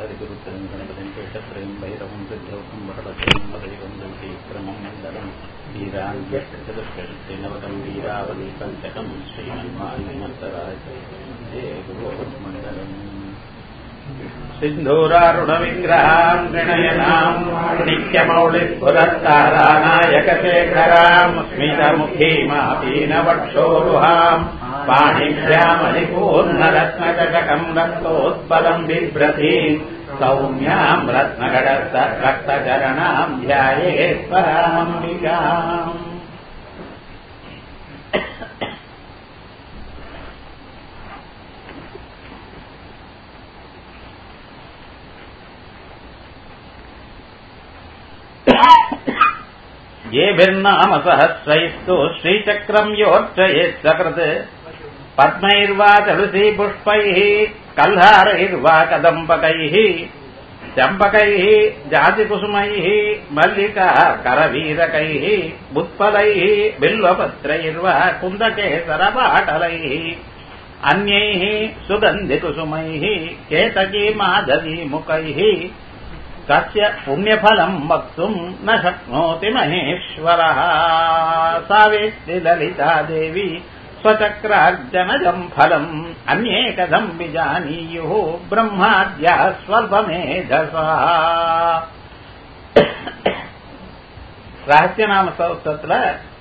गणपतिगुरुत्रयं गणपतिं पेशत्रयं भैरवं सिद्धौकं वरदत्रयं वदैवं दन्तीक्रमं मण्डलं वीरान्यष्टचतुष्टैनवतं वीरावली पञ्चकं श्रीमन्मान्यमन्तराय जय गुरुमण्डलम् सिन्धूरारुणविग्रहाम् गणयनाम् नित्यमौलिस्फुरत्तारानायकशेखराम् स्मितमुखीमापीनवक्षोरुहाम् पाणिभ्यामलिपूर्णरत्नचषकम् रक्तोत्पलम् बिभ्रतीम् सौम्याम् रत्नगडस्त रक्तचरणाम् ध्यायेश्वराम्बिकाम् येभिर्नाम सहस्रैस्तु श्रीचक्रम् योर्चयेत् सकृत् पद्मैर्वा तुलसी पुष्पैः कल्हारैर्वा कदम्बकैः चम्पकैः जातिकुसुमैः मल्लिका करवीरकैः उत्पलैः बिल्वपत्रैर्वा कुन्दकेसरपाटलैः अन्यैः सुगन्धिकुसुमैः केतकी माधवीमुखैः कस्य पुण्यफलम् वक्तुम् न शक्नोति महेश्वरः सा वेत्ति ललिता देवी स्वचक्रार्जनजम् फलम् अन्ये कथम् विजानीयुः ब्रह्माद्या स्वल्पमेधसा ரகசியநாம சௌத்தத்துல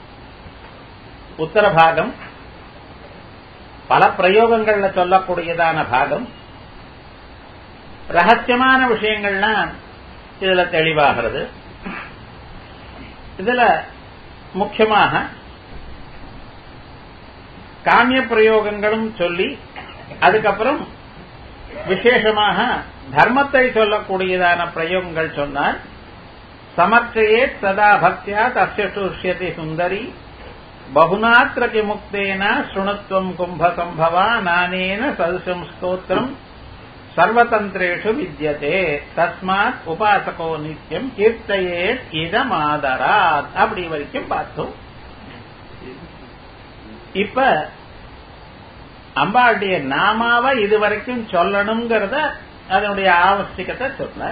உத்தர பாகம் பல பிரயோகங்கள்ல சொல்லக்கூடியதான பாகம் ரகசியமான விஷயங்கள்லாம் இதுல தெளிவாகிறது இதுல முக்கியமாக காமிய பிரயோகங்களும் சொல்லி அதுக்கப்புறம் விசேஷமாக தர்மத்தை சொல்லக்கூடியதான பிரயோகங்கள் சொன்னால் சமர்ச்சையே சதா பக்தியா தஸ்யி சுந்தரி பகுநாத்திர கிமுக்தேன சுணுத்வம் கும்ப சம்பவா நானேன சதுசம் ஸ்தோத்திரம் சர்வதந்திரேஷு வித்தியதே தஸ்மாத் உபாசகோ நித்தியம் கீர்த்தையேத் இதமாதராத் அப்படி வரைக்கும் பார்த்தோம் இப்ப அம்பாளுடைய நாமாவை இதுவரைக்கும் சொல்லணுங்கிறத அதனுடைய ஆவசியத்தை சொன்னார்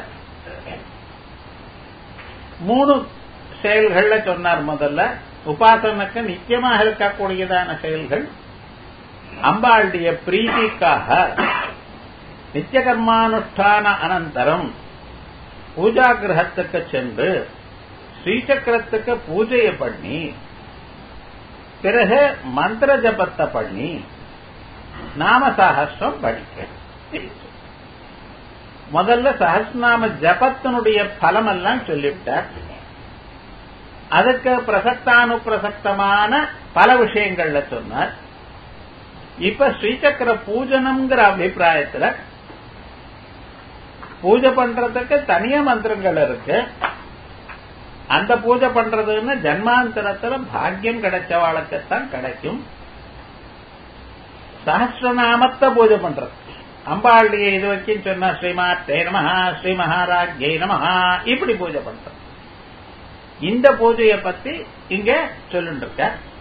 மூணு செயல்கள்ல சொன்னார் முதல்ல உபாசனுக்கு நித்தியமாக இருக்கக்கூடியதான செயல்கள் அம்பாளுடைய பிரீதிக்காக நித்திய கர்மானுஷ்டான அனந்தரம் பூஜா கிரகத்துக்கு சென்று ஸ்ரீசக்கரத்துக்கு பூஜையை பண்ணி பிறகு மந்திர ஜபத்தை பண்ணி நாம சகசிரம் படிக்க முதல்ல சஹஸ்நாம ஜபத்தினுடைய பலம் எல்லாம் சொல்லிவிட்டார் அதுக்கு பிரசக்தானுப்பிரசக்தமான பல விஷயங்கள்ல சொன்னார் இப்ப ஸ்ரீசக்கர பூஜனம்ங்கிற அபிப்பிராயத்துல பூஜை பண்றதுக்கு தனிய மந்திரங்கள் இருக்கு அந்த பூஜை பண்றதுன்னு ஜன்மாந்தரத்துல பாக்கியம் கிடைச்சவாளுக்குத்தான் கிடைக்கும் சஹசிரநாமத்தை பூஜை பண்றது அம்பாளுடைய இது வரைக்கும் சொன்ன ஸ்ரீமாத்தே நமஹா ஸ்ரீ மகாராஜ்யை நமஹா இப்படி பூஜை பண்றது இந்த பூஜையை பத்தி இங்க சொல்லிட்டு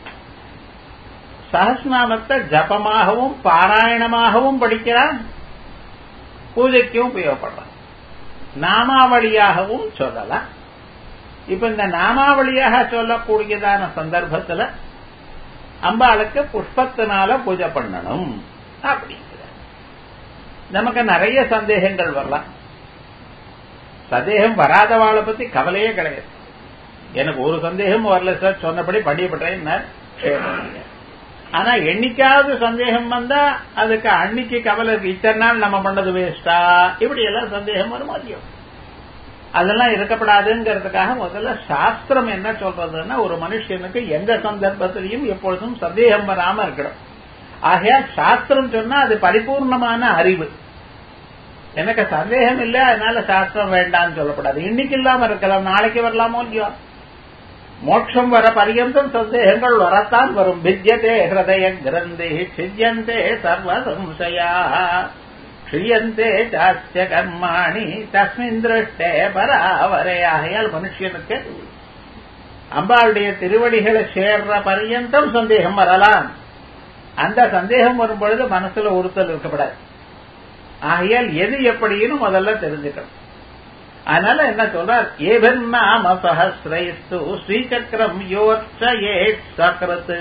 சஹஸ்நாமத்தை ஜபமாகவும் பாராயணமாகவும் படிக்கிறான் பூஜைக்கும் உபயோகப்படுறான் நாமாவளியாகவும் சொல்லலாம் இப்ப இந்த நாமாவளியாக சொல்லக்கூடியதான சந்தர்ப்பத்துல அம்பாளுக்கு புஷ்பத்தினால பூஜை பண்ணணும் அப்படிங்கிற நமக்கு நிறைய சந்தேகங்கள் வரலாம் சந்தேகம் வராதவாளை பத்தி கவலையே கிடையாது எனக்கு ஒரு சந்தேகம் வரல சார் சொன்னபடி படியப்பட்டேன் ஆனா என்னைக்காவது சந்தேகம் வந்தா அதுக்கு அன்னைக்கு கவலை இருக்கு இத்தனை நாள் நம்ம பண்ணது வேஸ்டா இப்படி எல்லாம் சந்தேகம் வரும் அதிகம் அதெல்லாம் இருக்கப்படாதுங்கிறதுக்காக முதல்ல சாஸ்திரம் என்ன சொல்றதுன்னா ஒரு மனுஷனுக்கு எந்த சந்தர்ப்பத்திலையும் எப்பொழுதும் சந்தேகம் வராம இருக்கணும் ஆகையா சாஸ்திரம் சொன்னா அது பரிபூர்ணமான அறிவு எனக்கு சந்தேகம் இல்லை அதனால சாஸ்திரம் வேண்டாம்னு சொல்லப்படாது இன்னைக்கு இல்லாம இருக்கலாம் நாளைக்கு வரலாமோ இல்லையோ மோட்சம் வர பரியந்தம் சந்தேகங்கள் வரத்தான் வரும் வித்யதே ஹிருதய கிரந்தி சித்தியந்தே சர்வ சம்சயா க்ஷியந்தே சாஸ்ய கர்மாணி தஸ்மின் திருஷ்டே பராவரே ஆகையால் மனுஷனுக்கு அம்பாளுடைய திருவடிகளை சேர்ற பரியந்தம் சந்தேகம் வரலாம் அந்த சந்தேகம் வரும் பொழுது மனசுல உறுத்தல் இருக்கப்படாது ஆகையால் எது எப்படின்னு முதல்ல தெரிஞ்சுக்கணும் அதனால என்ன சொல்றார் ஏபன்னாம சஹசிரைஸ்து ஸ்ரீசக்கரம் யோர்ச்சயே சக்கரத்து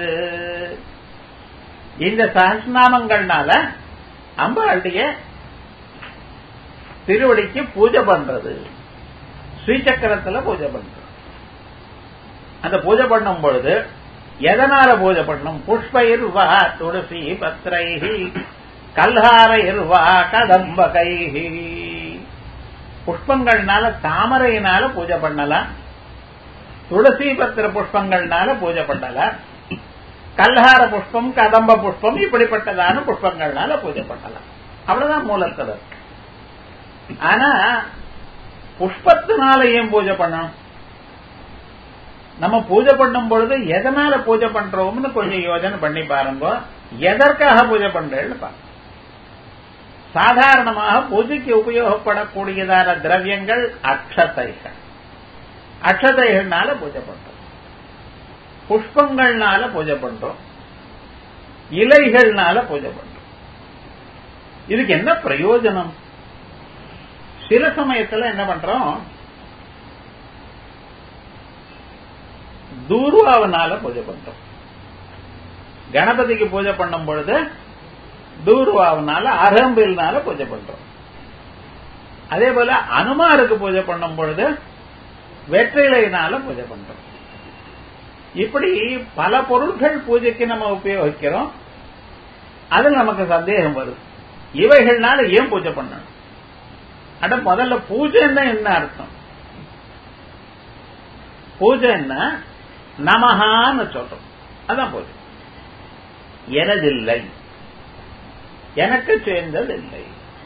இந்த சஹஸ்நாமங்கள்னால அம்பாளுடைய திருவடிக்கு பூஜை பண்றது ஸ்ரீசக்கரத்துல பூஜை பண்றது அந்த பூஜை பண்ணும் பொழுது எதனால பூஜை பண்ணணும் புஷ்பயிர்வா துளசி பத்திரைஹி கல்ஹாரைர்வா கதம்பகைஹி புஷ்பங்கள்னால தாமரையினால பூஜை பண்ணலாம் துளசி பத்திர புஷ்பங்கள்னால பூஜை பண்ணலாம் கல்ஹார புஷ்பம் கதம்ப புஷ்பம் இப்படிப்பட்டதான புஷ்பங்கள்னால பூஜை பண்ணலாம் அவ்வளவுதான் மூலத்தில் இருக்கு ஆனா புஷ்பத்தினால ஏன் பூஜை பண்ணணும் நம்ம பூஜை பண்ணும் பொழுது எதனால பூஜை பண்றோம்னு கொஞ்சம் யோஜனை பண்ணி பாருங்க எதற்காக பூஜை பண்றேன்னு பாருங்க சாதாரணமாக பூஜைக்கு உபயோகப்படக்கூடியதான திரவியங்கள் அக்ஷதைகள் அக்ஷதைகள்னால பூஜை பண்றோம் புஷ்பங்கள்னால பூஜை பண்றோம் இலைகள்னால பூஜை பண்றோம் இதுக்கு என்ன பிரயோஜனம் சில சமயத்துல என்ன பண்றோம் தூர்வாவனால பூஜை பண்றோம் கணபதிக்கு பூஜை பண்ணும் பொழுது தூர்வாவனால அகம்பில்னால பூஜை பண்றோம் அதே போல அனுமாருக்கு பூஜை பண்ணும் பொழுது வெற்றிலையினால பூஜை பண்றோம் இப்படி பல பொருட்கள் பூஜைக்கு நம்ம உபயோகிக்கிறோம் அதில் நமக்கு சந்தேகம் வருது இவைகள்னால ஏன் பூஜை பண்ணணும் அட முதல்ல பூஜைன்னா என்ன அர்த்தம் பூஜை என்ன நமகான்னு சொல்றோம் அதான் பூஜை எனதில்லை எனக்கு சேர்ந்ததில்லை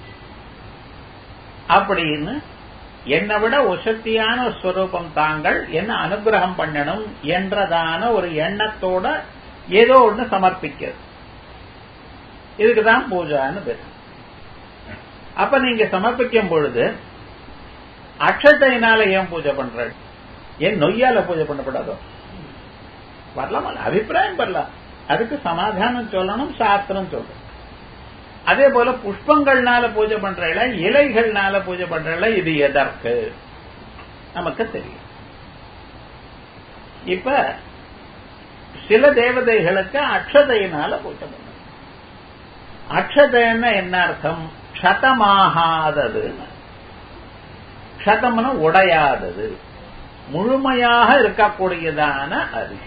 அப்படின்னு என்னை விட உசத்தியான ஸ்வரூபம் தாங்கள் என்ன அனுகிரகம் பண்ணணும் என்றதான ஒரு எண்ணத்தோட ஏதோ ஒன்று சமர்ப்பிக்கிறது இதுக்குதான் பூஜான்னு பேர் அப்ப நீங்க சமர்ப்பிக்கும் பொழுது அக்ஷத்தையினால ஏன் பூஜை பண்ற ஏன் நொய்யால பூஜை பண்ணப்படாதோ வரலாம் அபிப்பிராயம் வரலாம் அதுக்கு சமாதானம் சொல்லணும் சாஸ்திரம் சொல்லணும் அதே போல புஷ்பங்கள்னால பூஜை பண்றல இலைகள்னால பூஜை பண்றல இது எதற்கு நமக்கு தெரியும் இப்ப சில தேவதைகளுக்கு அக்ஷதையினால பூஜை பண்ணணும் அக்ஷதைன்னா என்ன அர்த்தம் க்ஷதமாகாதது க்ஷதம்னு உடையாதது முழுமையாக இருக்கக்கூடியதான அரிசி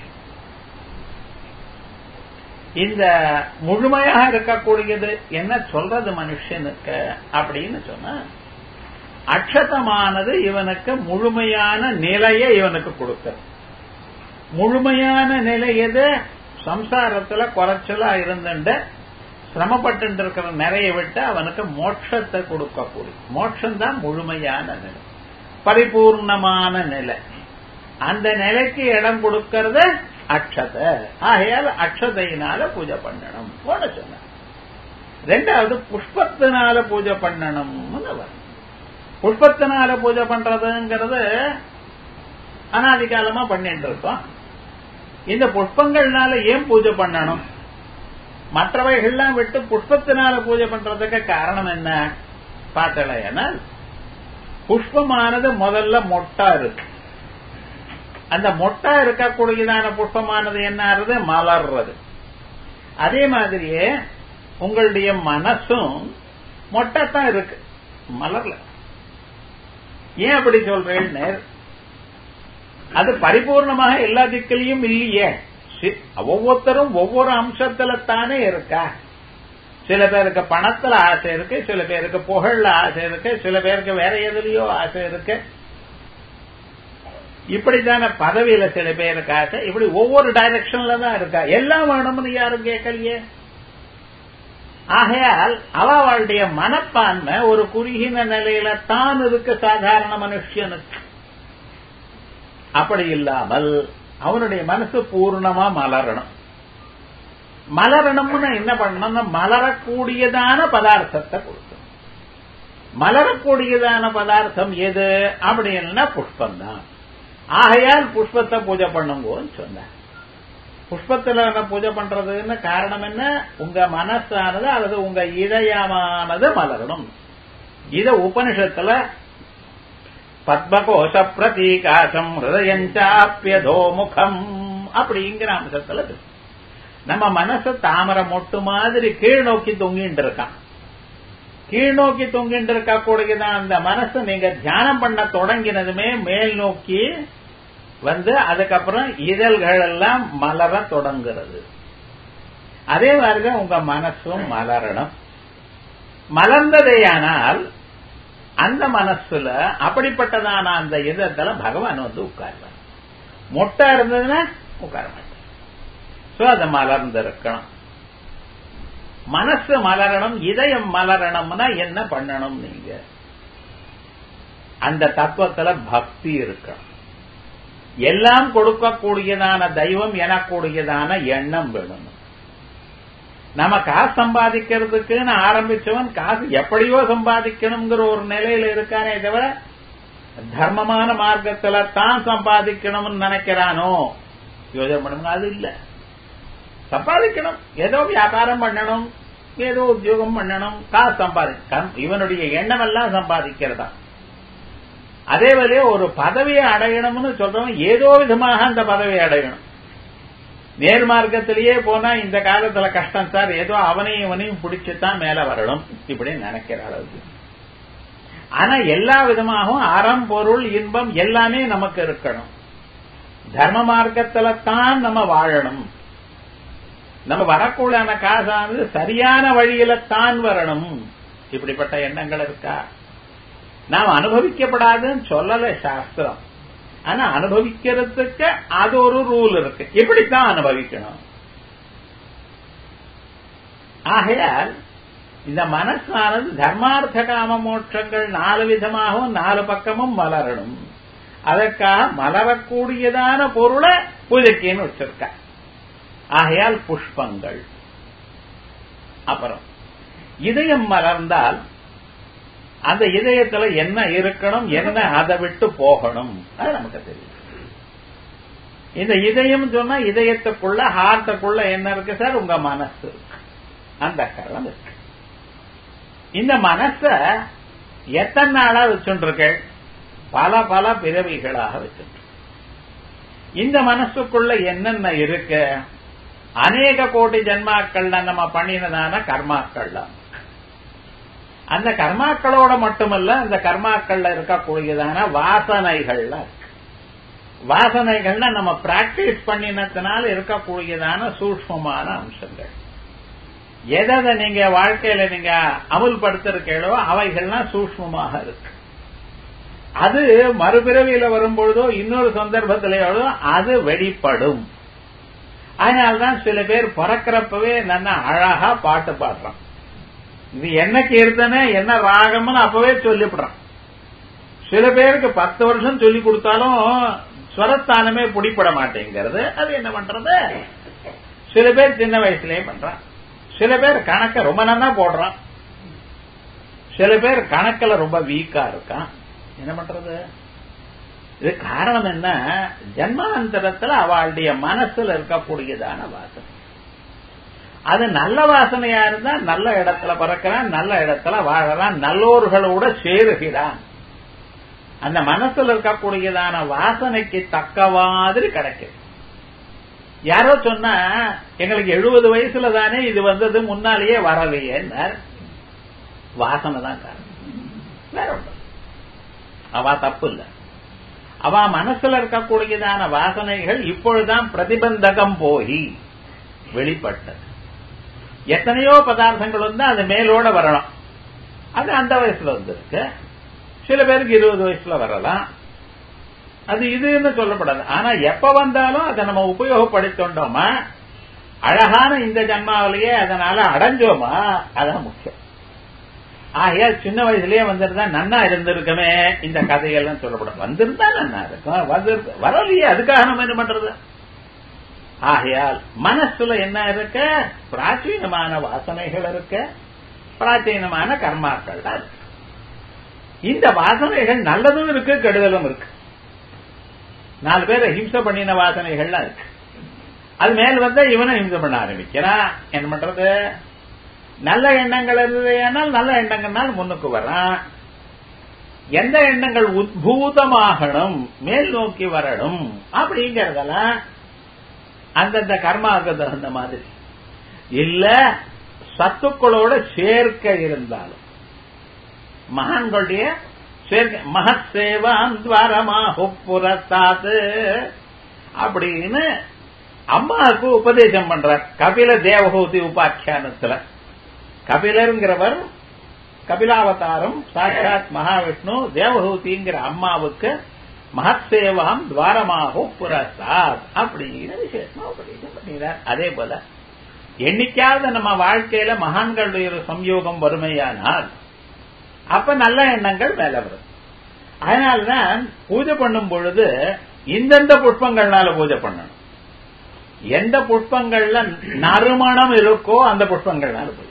இந்த முழுமையாக இருக்கக்கூடியது என்ன சொல்றது மனுஷனுக்கு அப்படின்னு சொன்னா அக்ஷதமானது இவனுக்கு முழுமையான நிலையை இவனுக்கு கொடுக்க முழுமையான நிலை எது சம்சாரத்துல குறைச்சலா இருந்துட்டு சிரமப்பட்டு இருக்கிற நிறைய விட்டு அவனுக்கு மோட்சத்தை கொடுக்கக்கூடிய மோட்சம் தான் முழுமையான நிலை பரிபூர்ணமான நிலை அந்த நிலைக்கு இடம் கொடுக்கறது அக்ஷத ஆகையால் அக்ஷதையினால பூஜை பண்ணணும் போட சொன்ன ரெண்டாவது புஷ்பத்தினால பூஜை பண்ணணும்னு வரும் புஷ்பத்தினால பூஜை பண்றதுங்கிறது அனாதி காலமா பண்ணிட்டு இருக்கோம் இந்த புஷ்பங்கள்னால ஏன் பூஜை பண்ணணும் மற்றவைகள்லாம் விட்டு புஷ்பத்தினால பூஜை பண்றதுக்கு காரணம் என்ன பார்த்தலைன்னா புஷ்பமானது முதல்ல மொட்டா இருக்கு அந்த மொட்டா இருக்கக்கூடியதான புஷ்பமானது என்ன ஆறுது மலர்றது அதே மாதிரியே உங்களுடைய மனசும் மொட்டைத்தான் இருக்கு மலர்ல ஏன் அப்படி சொல்றேன்னு அது பரிபூர்ணமாக எல்லா திக்கிலையும் இல்லையே ஒவ்வொருத்தரும் ஒவ்வொரு அம்சத்துல தானே இருக்கா சில பேருக்கு பணத்துல ஆசை இருக்கு சில பேருக்கு புகழ்ல ஆசை இருக்கு சில பேருக்கு வேற எதுலயோ ஆசை இருக்கு இப்படித்தான பதவியில சில பேருக்கு ஆசை இப்படி ஒவ்வொரு டைரக்ஷன்ல தான் இருக்கா எல்லாம் வேணும்னு யாரும் கேட்கலையே ஆகையால் அவளுடைய மனப்பான்மை ஒரு குறுகின நிலையில தான் இருக்கு சாதாரண மனுஷனுக்கு அப்படி இல்லாமல் அவனுடைய மனசு பூர்ணமா மலரணும் மலரணும்னு என்ன பண்ணணும்னா மலரக்கூடியதான பதார்த்தத்தை கொடுக்கணும் மலரக்கூடியதான பதார்த்தம் எது அப்படின்னா புஷ்பம் தான் ஆகையால் புஷ்பத்தை பூஜை பண்ணுங்கன்னு சொன்ன புஷ்பத்துல என்ன பூஜை பண்றதுன்னு காரணம் என்ன உங்க மனசானது அல்லது உங்க இதயமானது மலரணும் இத உபனிஷத்துல பத்மகோஷ பிரதீகாசம் ஹிருதயஞ்சாப்பியதோ முகம் அப்படிங்கிற அம்சத்துல இருக்கு. நம்ம மனசு தாமரை மொட்டு மாதிரி கீழ் நோக்கி தொங்கிட்டு இருக்கான் கீழ் நோக்கி தொங்கிட்டு இருக்க கூடியதான் அந்த மனசு நீங்க தியானம் பண்ண தொடங்கினதுமே மேல் நோக்கி வந்து அதுக்கப்புறம் இதழ்கள் எல்லாம் மலர தொடங்குறது அதே மாதிரிதான் உங்க மனசும் மலரணும் மலர்ந்ததேயானால் அந்த மனசுல அப்படிப்பட்டதான அந்த இதத்துல பகவான் வந்து உட்காருவார் மொட்டை இருந்ததுன்னா உட்கார மாட்டார் சோ அது மலர்ந்திருக்கணும் மனசு மலரணும் இதயம் மலரணும்னா என்ன பண்ணணும் நீங்க அந்த தத்துவத்துல பக்தி இருக்கணும் எல்லாம் கொடுக்கக்கூடியதான தெய்வம் எனக்கூடியதான எண்ணம் வேணும் நம்ம காசு சம்பாதிக்கிறதுக்குன்னு ஆரம்பிச்சவன் காசு எப்படியோ சம்பாதிக்கணுங்கிற ஒரு நிலையில இருக்கானே தவிர தர்மமான மார்க்கத்துல தான் சம்பாதிக்கணும்னு நினைக்கிறானோ யோஜனை பண்ணுங்க அது இல்ல சம்பாதிக்கணும் ஏதோ வியாபாரம் பண்ணணும் ஏதோ உத்தியோகம் பண்ணணும் காசு சம்பாதிக்க இவனுடைய எண்ணம் எல்லாம் சம்பாதிக்கிறதா அதே வழியே ஒரு பதவியை அடையணும்னு சொல்றவன் ஏதோ விதமாக அந்த பதவியை அடையணும் நேர் மார்க்கத்திலேயே போனா இந்த காலத்துல கஷ்டம் சார் ஏதோ அவனையும் இவனையும் பிடிச்சுதான் மேல வரணும் இப்படி நினைக்கிற அளவுக்கு ஆனா எல்லா விதமாகவும் அறம் பொருள் இன்பம் எல்லாமே நமக்கு இருக்கணும் தர்ம மார்க்கத்துல தான் நம்ம வாழணும் நம்ம வரக்கூடாத காசானது சரியான வழியில தான் வரணும் இப்படிப்பட்ட எண்ணங்கள் இருக்கா நாம் அனுபவிக்கப்படாதுன்னு சொல்லல சாஸ்திரம் ஆனா அனுபவிக்கிறதுக்கு அது ஒரு ரூல் இருக்கு எப்படித்தான் அனுபவிக்கணும் ஆகையால் இந்த மனசானது தர்மார்த்த காம மோட்சங்கள் நாலு விதமாகவும் நாலு பக்கமும் மலரணும் அதற்காக மலரக்கூடியதான பொருளை பூஜைக்குன்னு வச்சிருக்க ஆகையால் புஷ்பங்கள் அப்புறம் இதயம் மலர்ந்தால் அந்த இதயத்துல என்ன இருக்கணும் என்ன அதை விட்டு போகணும் அது நமக்கு தெரியும் இந்த இதயம் சொன்னா இதயத்துக்குள்ள ஹார்ட்டுக்குள்ள என்ன இருக்கு சார் உங்க மனசு இருக்கு அந்த கரணம் இருக்கு இந்த மனச எத்தனை நாளா வச்சுருக்க பல பல பிறவிகளாக வச்சுட்டு இந்த மனசுக்குள்ள என்னென்ன இருக்கு அநேக கோடி ஜென்மாக்கள்ல நம்ம பண்ணினதான கர்மாக்கள்லாம் அந்த கர்மாக்களோட மட்டுமல்ல அந்த கர்மாக்கள்ல இருக்கக்கூடியதான வாசனைகள்ல இருக்கு வாசனைகள்னா நம்ம பிராக்டிஸ் பண்ணினதுனால இருக்கக்கூடியதான சூக்மமான அம்சங்கள் எதை நீங்க வாழ்க்கையில நீங்க அமுல்படுத்திருக்கீங்களோ அவைகள்லாம் சூக்மமாக இருக்கு அது மறுபிறவியில வரும்பொழுதோ இன்னொரு சந்தர்ப்பத்திலேயோ அது வெளிப்படும் அதனால்தான் சில பேர் பிறக்கிறப்பவே நல்லா அழகா பாட்டு பாடுறான் இது என்ன கீர்த்தனை என்ன ராகம்னு அப்பவே சொல்லிவிடுறான் சில பேருக்கு பத்து வருஷம் சொல்லி கொடுத்தாலும் ஸ்வரஸ்தானமே பிடிப்பட மாட்டேங்கிறது அது என்ன பண்றது சில பேர் சின்ன வயசுலயே பண்றான் சில பேர் கணக்க ரொம்ப நல்லா போடுறான் சில பேர் கணக்கில் ரொம்ப வீக்கா இருக்கான் என்ன பண்றது இது காரணம் என்ன ஜன்மாந்தரத்துல அவளுடைய மனசுல இருக்கக்கூடியதான வாசனை அது நல்ல வாசனையா இருந்தா நல்ல இடத்துல பிறக்கிறான் நல்ல இடத்துல வாழறான் நல்லோர்களோட சேருகிறான் அந்த மனசுல இருக்கக்கூடியதான வாசனைக்கு தக்க மாதிரி கிடைக்கும் யாரோ சொன்னா எங்களுக்கு எழுபது வயசுல தானே இது வந்தது முன்னாலேயே வரலையேன்னார் வாசனை தான் காரணம் வேற ஒன்று அவ தப்பு இல்ல அவ மனசுல இருக்கக்கூடியதான வாசனைகள் இப்பொழுதுதான் பிரதிபந்தகம் போய் வெளிப்பட்டது எத்தனையோ பதார்த்தங்கள் வந்து அது மேலோட வரலாம் அது அந்த வயசுல வந்திருக்கு சில பேருக்கு இருபது வயசுல வரலாம் அது இதுன்னு சொல்லப்படாது ஆனா எப்ப வந்தாலும் அதை நம்ம உபயோகப்படுத்தோண்டோமா அழகான இந்த ஜன்மாவிலேயே அதனால அடைஞ்சோமா அதான் முக்கியம் ஆகையால் சின்ன வயசுலயே வந்திருந்தா நன்னா இருந்திருக்குமே இந்த கதையெல்லாம் சொல்லப்படும் வந்திருந்தா நன்னா இருக்கும் வந்து வரலையே அதுக்காக நம்ம என்ன பண்றது ஆகையால் மனசுல என்ன இருக்க பிராச்சீனமான வாசனைகள் இருக்க பிராச்சீனமான கர்மாக்கள் இருக்கு இந்த வாசனைகள் நல்லதும் இருக்கு கெடுதலும் இருக்கு நாலு பேரை ஹிம்சை பண்ணின வாசனைகள்லாம் இருக்கு அது மேல் வந்தா இவனும் ஹிம்சை பண்ண ஆரம்பிக்கிறான் என்ன பண்றது நல்ல எண்ணங்கள் இருந்ததையானால் நல்ல எண்ணங்கள்னால் முன்னுக்கு வரான் எந்த எண்ணங்கள் உத்பூதமாகணும் மேல் நோக்கி வரணும் அப்படிங்கறதெல்லாம் அந்தந்த கர்மாவுக்கு தகுந்த மாதிரி இல்ல சத்துக்களோட சேர்க்க இருந்தாலும் மகான்களுடைய சேர்க்க மகத் சேவான் துவாரமாக புறத்தாது அப்படின்னு அம்மாவுக்கு உபதேசம் பண்றார் கபில தேவகூதி உபாக்கியானத்துல கபிலருங்கிறவர் கபிலாவதாரம் சாட்சாத் மகாவிஷ்ணு தேவகூதிங்கிற அம்மாவுக்கு மகத் சேவாம் துவாரமாக புறத்தாத் அப்படின்னு விசேஷமா உபதேசம் பண்ணினார் அதே போல என்னைக்காவது நம்ம வாழ்க்கையில மகான்களுடைய ஒரு சம்யோகம் வறுமையானால் அப்ப நல்ல எண்ணங்கள் மேல வரும் அதனால்தான் பூஜை பண்ணும் பொழுது இந்தந்த புஷ்பங்கள்னால பூஜை பண்ணணும் எந்த புஷ்பங்கள்ல நறுமணம் இருக்கோ அந்த புஷ்பங்கள்னால பூஜை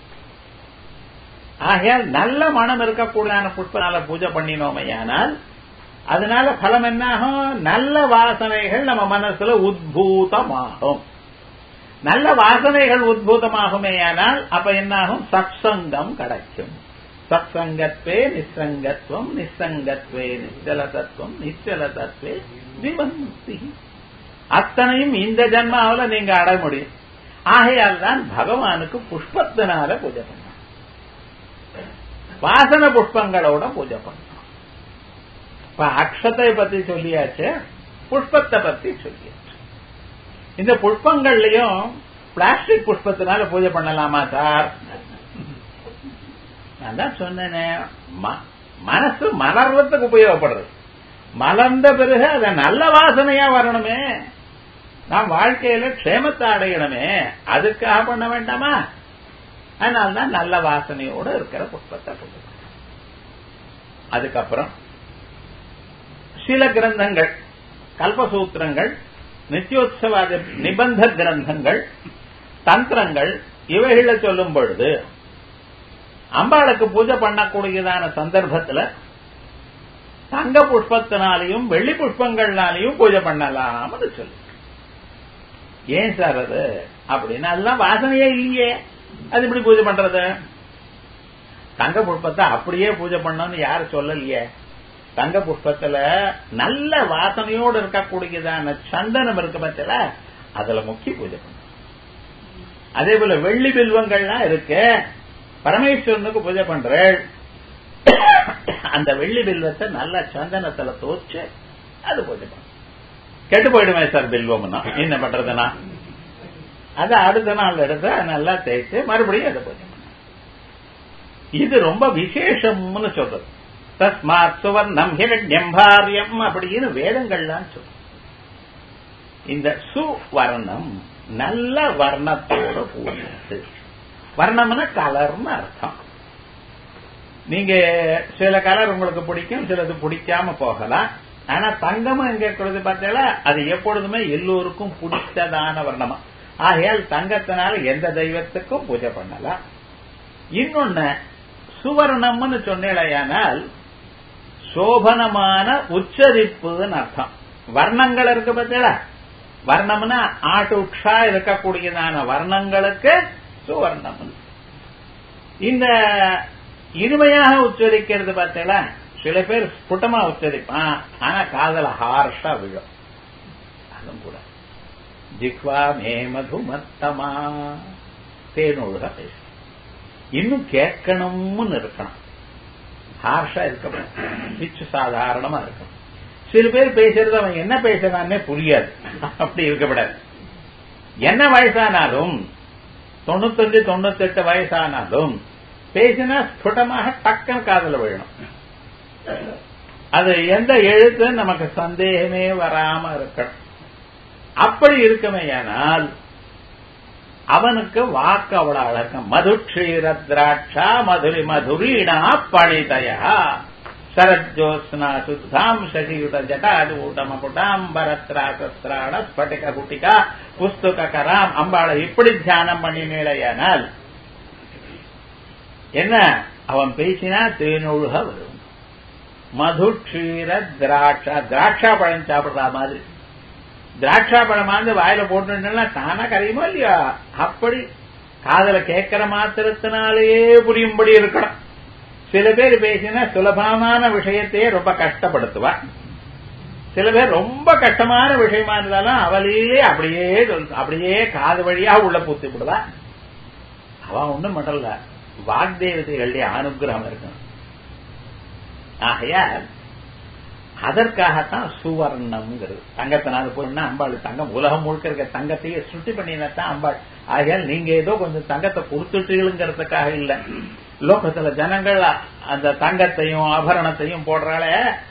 ஆகையால் நல்ல மனம் இருக்கக்கூடியதான புஷ்பனால பூஜை பண்ணினோமையானால் அதனால பலம் என்னாகும் நல்ல வாசனைகள் நம்ம மனசுல உத்பூதமாகும் நல்ல வாசனைகள் உத்பூதமாகுமேயானால் அப்ப என்னாகும் சத்சங்கம் கிடைக்கும் சத்சங்கத்வே நிசங்கத்துவம் நிசங்கத்வே நிச்சல தத்துவம் நிச்சல தத்துவே விவந்தி அத்தனையும் இந்த ஜன்மாவில் நீங்க அடைய முடியும் ஆகையால் தான் பகவானுக்கு புஷ்பத்தினால பூஜை பண்ண வாசன புஷ்பங்களோட பூஜை பண்ணணும் இப்ப அக்ஷத்தை பத்தி சொல்லியாச்சு புஷ்பத்தை பத்தி சொல்லியாச்சு இந்த புஷ்பங்கள்லயும் பிளாஸ்டிக் புஷ்பத்தினால பூஜை பண்ணலாமா சார் நான் தான் சொன்னேனே மனசு மலர்றதுக்கு உபயோகப்படுறது மலர்ந்த பிறகு அதை நல்ல வாசனையா வரணுமே நாம் வாழ்க்கையில க்ஷேமத்தை அடையணுமே அதுக்காக பண்ண வேண்டாமா அதனால்தான் நல்ல வாசனையோட இருக்கிற புஷ்பத்தை பூஜை அதுக்கப்புறம் சில கிரந்தங்கள் கல்பசூத்திரங்கள் நித்தியோத்சவாத நிபந்த கிரந்தங்கள் தந்திரங்கள் இவைகளை சொல்லும் பொழுது அம்பாளுக்கு பூஜை பண்ணக்கூடியதான சந்தர்ப்பத்துல தங்க புஷ்பத்தினாலையும் வெள்ளி புஷ்பங்கள்னாலையும் பூஜை பண்ணலாம்னு சொல்லு ஏன் சார் அது அப்படின்னு அதெல்லாம் வாசனையே இல்லையே அது இப்படி பூஜை பண்றது தங்க புஷ்பத்தை அப்படியே பூஜை பண்ணணும்னு யாரும் சொல்லலையே தங்க புஷ்பத்துல நல்ல வாசனையோடு இருக்கக்கூடியதான சந்தனம் இருக்கு பத்தில அதுல முக்கிய பூஜை பண்ணணும் அதே போல வெள்ளி பில்வங்கள்லாம் இருக்கு பரமேஸ்வரனுக்கு பூஜை பண்றேள் அந்த வெள்ளி பில்வத்தை நல்ல சந்தனத்துல தோச்சு அது பூஜை பண்ண கெட்டு போயிடுமே சார் பில்வம்னா என்ன பண்றதுன்னா அது அடுத்த நாள் எடுத்து நல்லா தேய்ச்சு மறுபடியும் அதை பூஜை பண்ண இது ரொம்ப விசேஷம்னு சொல்றது தஸ்மாத் சுவர்ணம் ஹிரண்யம் பாரியம் அப்படின்னு வேதங்கள்லாம் சொல்லும் இந்த சுவர்ணம் நல்ல வர்ணத்தோட கூடியது வர்ணம்னா கலர்னு அர்த்தம் நீங்க சில கலர் உங்களுக்கு பிடிக்கும் சிலது பிடிக்காம போகலாம் ஆனா தங்கமும் எங்க இருக்கிறது பார்த்தீங்களா அது எப்பொழுதுமே எல்லோருக்கும் பிடித்ததான வர்ணமா ஆகையால் தங்கத்தினால எந்த தெய்வத்துக்கும் பூஜை பண்ணலாம் இன்னொன்னு சுவர்ணம்னு சொன்னேடையானால் சோபனமான உச்சரிப்புன்னு அர்த்தம் வர்ணங்கள் இருக்கு பார்த்தீங்களா வர்ணம்னா ஆட்டு உட்சா இருக்கக்கூடியதான வர்ணங்களுக்கு சுவர்ணம் இந்த இனிமையாக உச்சரிக்கிறது பார்த்தீங்களா சில பேர் ஸ்புட்டமா உச்சரிப்பான் ஆனா காதல ஹார்ஷா விழும் அதுவும் கூட ஜிக்வா மே மதுமத்தமா தேனொழுக பேசு இன்னும் கேட்கணும்னு இருக்கணும் ஹார்ஷா இருக்கணும் பிச்சு சாதாரணமா இருக்கணும் சில பேர் பேசுறது அவன் என்ன பேசுறான்னே புரியாது அப்படி இருக்கப்படாது என்ன வயசானாலும் தொண்ணூத்தஞ்சு தொண்ணூத்தெட்டு வயசானாலும் பேசினா ஸ்புடமாக டக்குன்னு காதல விழணும் அது எந்த எழுத்து நமக்கு சந்தேகமே வராம இருக்கணும் அப்படி இருக்குமேயானால் அவனுக்கு வாக்கு அவ்வளவு அழகம் மதுக்ஷீர திராட்சா மதுரி மதுரீணா பணிதயா சரஜோத்னா சுத்தாம் சசியுட ஜட்டாடூட்டமகுட்டாம்பரத்ராசஸ்திராண ஸ்பட்டிக குட்டிகா புஸ்தக கராம் அம்பாளை இப்படி தியானம் பண்ணினேலையானால் என்ன அவன் பேசினா தேனொழுக வரும் மது க்ஷீர திராட்சா திராட்சா பழம் சாப்பிடுற மாதிரி திராட்சா பழம் வந்து வாயில போட்டுன்னா தானா கரையுமோ இல்லையா அப்படி காதல கேட்கிற மாத்திரத்தினாலேயே புரியும்படி இருக்கணும் சில பேர் பேசினா சுலபமான விஷயத்தையே ரொம்ப கஷ்டப்படுத்துவா சில பேர் ரொம்ப கஷ்டமான விஷயமா இருந்தாலும் அவளையே அப்படியே சொல் அப்படியே காது வழியா உள்ள பூத்தி விடுவா அவ ஒண்ணும் மடல்ல வாக்தேவதைகளுடைய அனுகிரகம் இருக்கணும் ஆகையால் அதற்காகத்தான் சுவர்ணம்ங்கிறது தங்கத்தினால போயின்னா அம்பாள் தங்கம் உலகம் முழுக்க இருக்க தங்கத்தையே சுட்டி பண்ணினத்தான் அம்பாள் ஆகையால் நீங்க ஏதோ கொஞ்சம் தங்கத்தை கொடுத்துட்டீங்கிறதுக்காக இல்ல லோகத்துல ஜனங்கள் அந்த தங்கத்தையும் ஆபரணத்தையும் போடுறாளே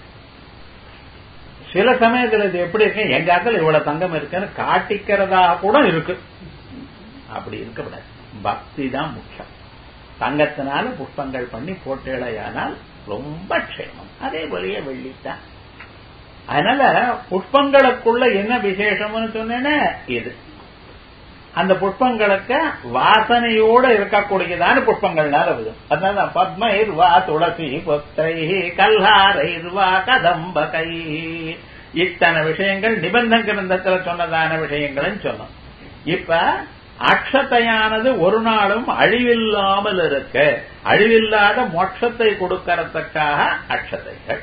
சில சமயத்துல இது எப்படி இருக்கு எங்க இடத்துல இவ்வளவு தங்கம் இருக்குன்னு காட்டிக்கிறதா கூட இருக்கு அப்படி இருக்கக்கூடாது பக்தி தான் முக்கியம் தங்கத்தினால புஷ்பங்கள் பண்ணி போட்டேழையானால் ரொம்ப க்ஷேமம் அதே போலயே வெள்ளித்தான் அதனால புஷ்பங்களுக்குள்ள என்ன விசேஷம்னு சொன்னேன்னா இது அந்த புஷ்பங்களுக்கு வாசனையோட இருக்கக்கூடியதான புஷ்பங்கள்னால விதம் அதனால பத்ம இருவா துளசி பொத்தை கல்லாரை இருவா கதம்பகை இத்தனை விஷயங்கள் நிபந்த கிரந்தத்துல சொன்னதான விஷயங்களும் சொன்னோம் இப்ப அக்ஷத்தையானது ஒரு நாளும் அழிவில்லாமல் இருக்க அழிவில்லாத மோட்சத்தை கொடுக்கறதுக்காக அக்ஷதைகள்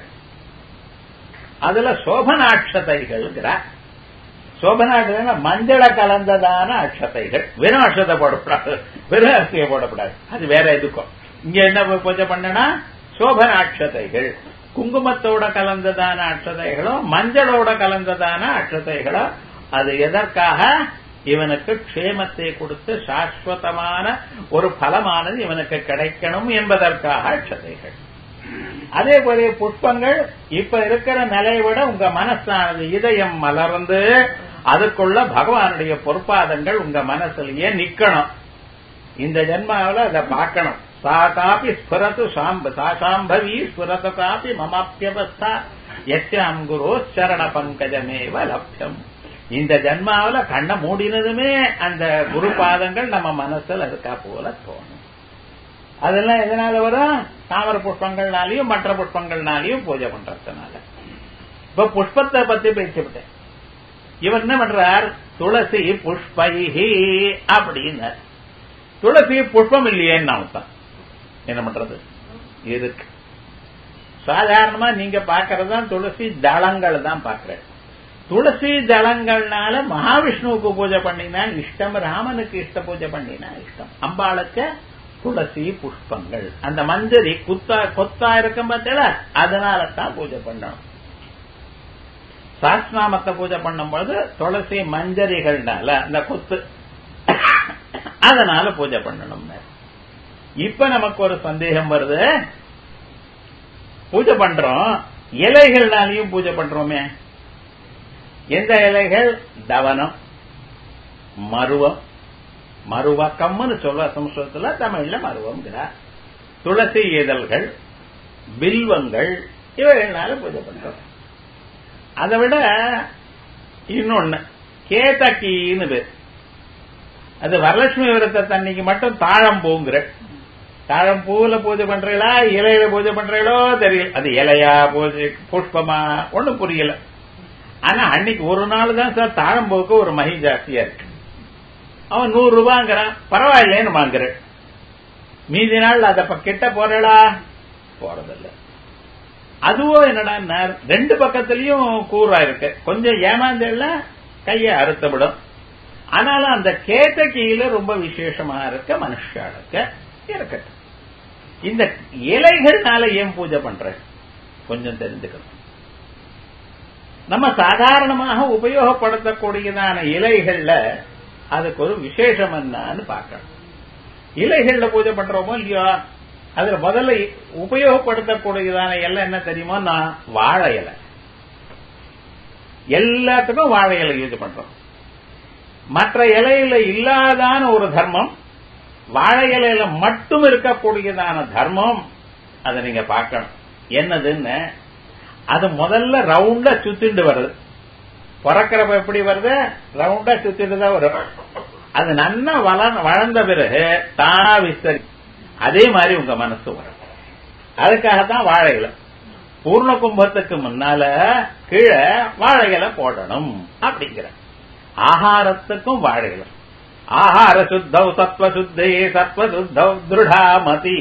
அதுல சோபனாட்சதைகள்ங்கிறார் சோபனாட்சதை மஞ்சள கலந்ததான அக்ஷதைகள் வெறும் அக்ஷதை போடக்கூடாது வெறும் அரிசியை போடக்கூடாது அது வேற எதுக்கும் இங்க என்ன பூஜை பண்ணனா சோபனாட்சதைகள் குங்குமத்தோட கலந்ததான அக்ஷதைகளோ மஞ்சளோட கலந்ததான அக்ஷதைகளோ அது எதற்காக இவனுக்கு க்ஷேமத்தை கொடுத்து சாஸ்வதமான ஒரு பலமானது இவனுக்கு கிடைக்கணும் என்பதற்காக அக்ஷதைகள் அதே போல புஷ்பங்கள் இப்ப இருக்கிற நிலையை விட உங்க மனசானது இதயம் மலர்ந்து அதுக்குள்ள பகவானுடைய பொறுப்பாதங்கள் உங்க மனசுலயே நிக்கணும் இந்த ஜென்மாவில அதை பார்க்கணும் சா காப்பி ஸ்புரத்து சாம்ப சா சாம்பவி ஸ்புரத்து காப்பி மமாப்பியவஸ்தா எச்சாம் குரு சரண பங்கஜமேவ லப்யம் இந்த ஜென்மாவில கண்ணை மூடினதுமே அந்த குரு பாதங்கள் நம்ம மனசுல இருக்கா போல தோணும் அதெல்லாம் எதனால வரும் தாமர புஷ்பங்கள்னாலையும் மற்ற புஷ்பங்கள்னாலையும் பூஜை பண்றதுனால இப்ப புஷ்பத்தை பத்தி பேசிவிட்டேன் இவர் என்ன பண்றார் துளசி புஷ்பைஹி அப்படின்னார் துளசி புஷ்பம் இல்லையேன்னு அர்த்தம் என்ன பண்றது இருக்கு சாதாரணமா நீங்க பாக்குறதுதான் துளசி தளங்கள் தான் பாக்குறேன் துளசி தளங்கள்னால மகாவிஷ்ணுவுக்கு பூஜை பண்ணினா இஷ்டம் ராமனுக்கு இஷ்ட பூஜை பண்ணினா இஷ்டம் அம்பாளுக்கு துளசி புஷ்பங்கள் அந்த மஞ்சரி குத்தா கொத்தா இருக்கும் பார்த்தல அதனால தான் பூஜை பண்ணணும் சாஸ்நாமத்தை பூஜை பண்ணும்போது துளசி மஞ்சரிகள்னால அந்த கொத்து அதனால பூஜை பண்ணணும் இப்ப நமக்கு ஒரு சந்தேகம் வருது பூஜை பண்றோம் இலைகள்னாலையும் பூஜை பண்றோமே எந்த இலைகள் தவனம் மருவம் மருவக்கம்னு சொல்ல சம்ஸ்கிருதத்துல தமிழ்ல மருவம்ங்கிறார் துளசி இதழ்கள் பில்வங்கள் இவைகள்னால பூஜை பண்றோம் அதை விட இன்னொன்னு கேதக்கின்னு பேர் அது வரலட்சுமி விரத தண்ணிக்கு மட்டும் தாழம்பூங்கிற தாழம்பூல பூஜை பண்றீங்களா இலையில பூஜை பண்றீங்களோ தெரியல அது இலையா பூஜை புஷ்பமா ஒண்ணும் புரியல ஆனா அன்னைக்கு ஒரு நாள் தான் சார் தாழம்பூவுக்கு ஒரு மகி ஜாஸ்தியா இருக்கு அவன் நூறு ரூபாங்கிறான் பரவாயில்லைன்னு வாங்குற மீதி நாள் அத கிட்ட போறடா போறதில்ல அதுவும் என்னடா ரெண்டு பக்கத்திலயும் கூறா இருக்கு கொஞ்சம் ஏமாந்தல கைய அறுத்தவிடும் ஆனாலும் அந்த கேட்ட கீழ ரொம்ப விசேஷமா இருக்க மனுஷாளுக்கு இருக்கட்டும் இந்த இலைகள்னால ஏன் பூஜை பண்ற கொஞ்சம் தெரிஞ்சுக்கணும் நம்ம சாதாரணமாக உபயோகப்படுத்தக்கூடியதான இலைகள்ல அதுக்கு ஒரு விசேஷம் என்னன்னு பார்க்கணும் இலைகள்ல பூஜை பண்றோமோ இல்லையோ அதுல முதல்ல உபயோகப்படுத்தக்கூடியதான எல்லாம் என்ன தெரியுமோ நான் வாழை இலை எல்லாத்துக்கும் வாழை இலை யூஸ் பண்றோம் மற்ற இலையில இல்லாதான ஒரு தர்மம் வாழை இலையில மட்டும் இருக்கக்கூடியதான தர்மம் அதை நீங்க பார்க்கணும் என்னதுன்னு அது முதல்ல ரவுண்டா சுத்திண்டு வருது பிறக்கிறப்ப எப்படி வருது ரவுண்டா சுத்திட்டு தான் வரும் அது நன்னா வளர்ந்த பிறகு தானா விஸ்தரி அதே மாதிரி உங்க மனசு வரும் அதுக்காகத்தான் வாழை இலை பூர்ண கும்பத்துக்கு முன்னால கீழே வாழை இலை போடணும் அப்படிங்கிற ஆகாரத்துக்கும் வாழை இலை ஆஹார சுத்தௌ சத்வ சுத்தே சத்வ சுத்தௌ திருடாமதி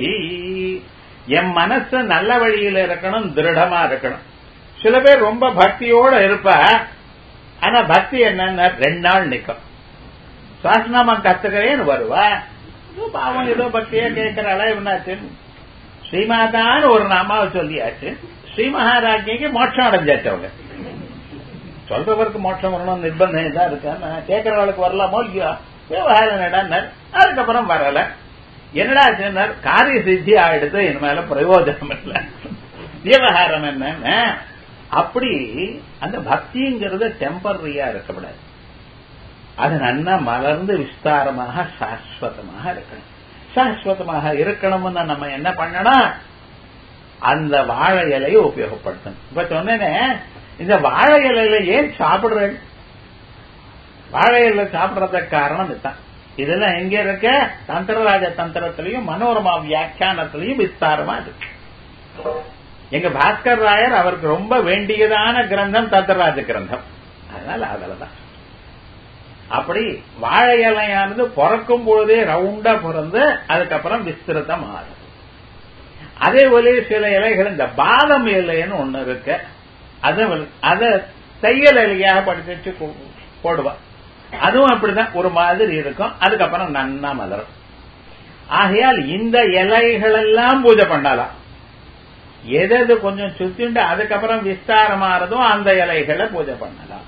என் மனசு நல்ல வழியில இருக்கணும் திருடமா இருக்கணும் சில பேர் ரொம்ப பக்தியோட இருப்ப ஆனா பக்தி என்னன்னா ரெண்டு நாள் நிக்கும் சுவாசநாமம் கத்துக்கிறேன்னு வருவா ஏதோ பாவம் ஏதோ பக்தியா கேட்கிறாளா என்னாச்சு ஸ்ரீமாதான்னு ஒரு நாமாவை சொல்லியாச்சு ஸ்ரீ மகாராஜிக்கு மோட்சம் அடைஞ்சாச்சு அவங்க சொல்றவருக்கு மோட்சம் வரணும் நிர்பந்தம் தான் இருக்கா கேட்கறவளுக்கு வரலாமோ இல்லையோ விவகாரம் என்னடா அதுக்கப்புறம் வரல என்னடா சொன்னார் காரிய சித்தி ஆயிடுத்து என் மேல பிரயோஜனம் இல்ல விவகாரம் என்ன அப்படி அந்த பக்திங்கிறது டெம்பரரியா இருக்கக்கூடாது அது நன்னா மலர்ந்து விஸ்தாரமாக சாஸ்வதமாக இருக்கணும் சாஸ்வதமாக இருக்கணும்னு நம்ம என்ன பண்ணணும் அந்த வாழை இலையை உபயோகப்படுத்தணும் இப்ப சொன்னேனே இந்த வாழை இலையில ஏன் சாப்பிடுறேன் வாழை இலை சாப்பிடுறதுக்கு காரணம் இதுதான் இதெல்லாம் எங்க இருக்க தந்திரராஜ தந்திரத்திலையும் மனோரமா வியாக்கியானத்திலையும் விஸ்தாரமா இருக்கு எங்க பாஸ்கர் ராயர் அவருக்கு ரொம்ப வேண்டியதான கிரந்தம் தந்திரராஜ கிரந்தம் அதனால அதுலதான் அப்படி வாழை இலையானது பிறக்கும் பொழுதே ரவுண்டா பிறந்து அதுக்கப்புறம் விஸ்திருத்தம் ஆகும் அதே போல சில இலைகள் இந்த பாதம் இலைன்னு ஒண்ணு இருக்கு அது அத தையல் இலையாக படிச்சு போடுவா அதுவும் அப்படிதான் ஒரு மாதிரி இருக்கும் அதுக்கப்புறம் நன்னா மலரும் ஆகையால் இந்த இலைகள் எல்லாம் பூஜை பண்ணலாம் எது கொஞ்சம் சுத்திண்டு அதுக்கப்புறம் விஸ்தாரமாறதோ அந்த இலைகளை பூஜை பண்ணலாம்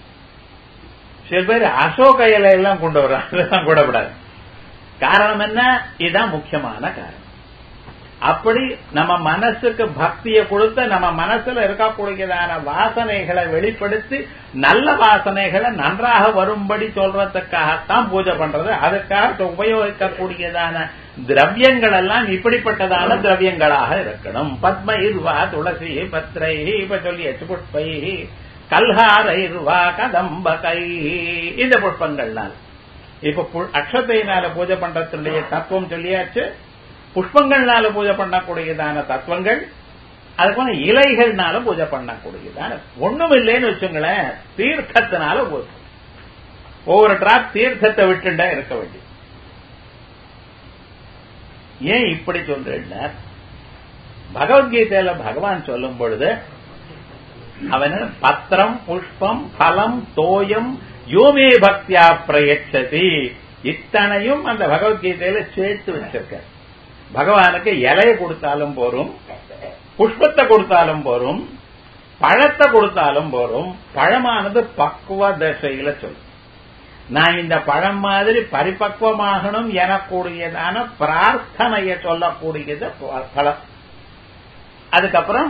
சில பேர் அசோக இலை எல்லாம் கொண்டு வர அதெல்லாம் கூடப்படாது காரணம் என்ன இதுதான் முக்கியமான காரணம் அப்படி நம்ம மனசுக்கு பக்தியை கொடுத்து நம்ம மனசுல இருக்கக்கூடியதான வாசனைகளை வெளிப்படுத்தி நல்ல வாசனைகளை நன்றாக வரும்படி சொல்றதுக்காகத்தான் பூஜை பண்றது அதுக்காக உபயோகிக்கக்கூடியதான திரவியங்கள் எல்லாம் இப்படிப்பட்டதான திரவியங்களாக இருக்கணும் பத்ம இருவா துளசி பத்ரை இப்ப சொல்லியாச்சு புஷ்பை கல்ஹாரைர்வா கதம்பகை இந்த புஷ்பங்கள்னால் இப்ப அக்ஷத்தையினால பூஜை பண்றதுடைய தத்துவம் சொல்லியாச்சு புஷ்பங்கள்னால பூஜை பண்ணக்கூடியதான தத்துவங்கள் அதுக்கு இலைகள்னால பூஜை பண்ணக்கூடியதான ஒண்ணும் இல்லைன்னு வச்சுங்களேன் தீர்த்தத்தினால பூஜை ஒவ்வொரு டிராப் தீர்த்தத்தை விட்டுண்டா இருக்க வேண்டிய ஏன் இப்படி சொல்றேன் பகவத்கீதையில பகவான் சொல்லும் பொழுது அவன் பத்திரம் புஷ்பம் பலம் தோயம் யோமே பக்தியா பிரயச்சதி இத்தனையும் அந்த பகவத்கீதையில சேர்த்து வச்சிருக்க பகவானுக்கு இலைய கொடுத்தாலும் போரும் புஷ்பத்தை கொடுத்தாலும் போரும் பழத்தை கொடுத்தாலும் போரும் பழமானது பக்குவ தசையில சொல்லும் நான் இந்த பழம் மாதிரி பரிபக்குவமாகணும் எனக்கூடியதான பிரார்த்தனைய சொல்லக்கூடியது பழம் அதுக்கப்புறம்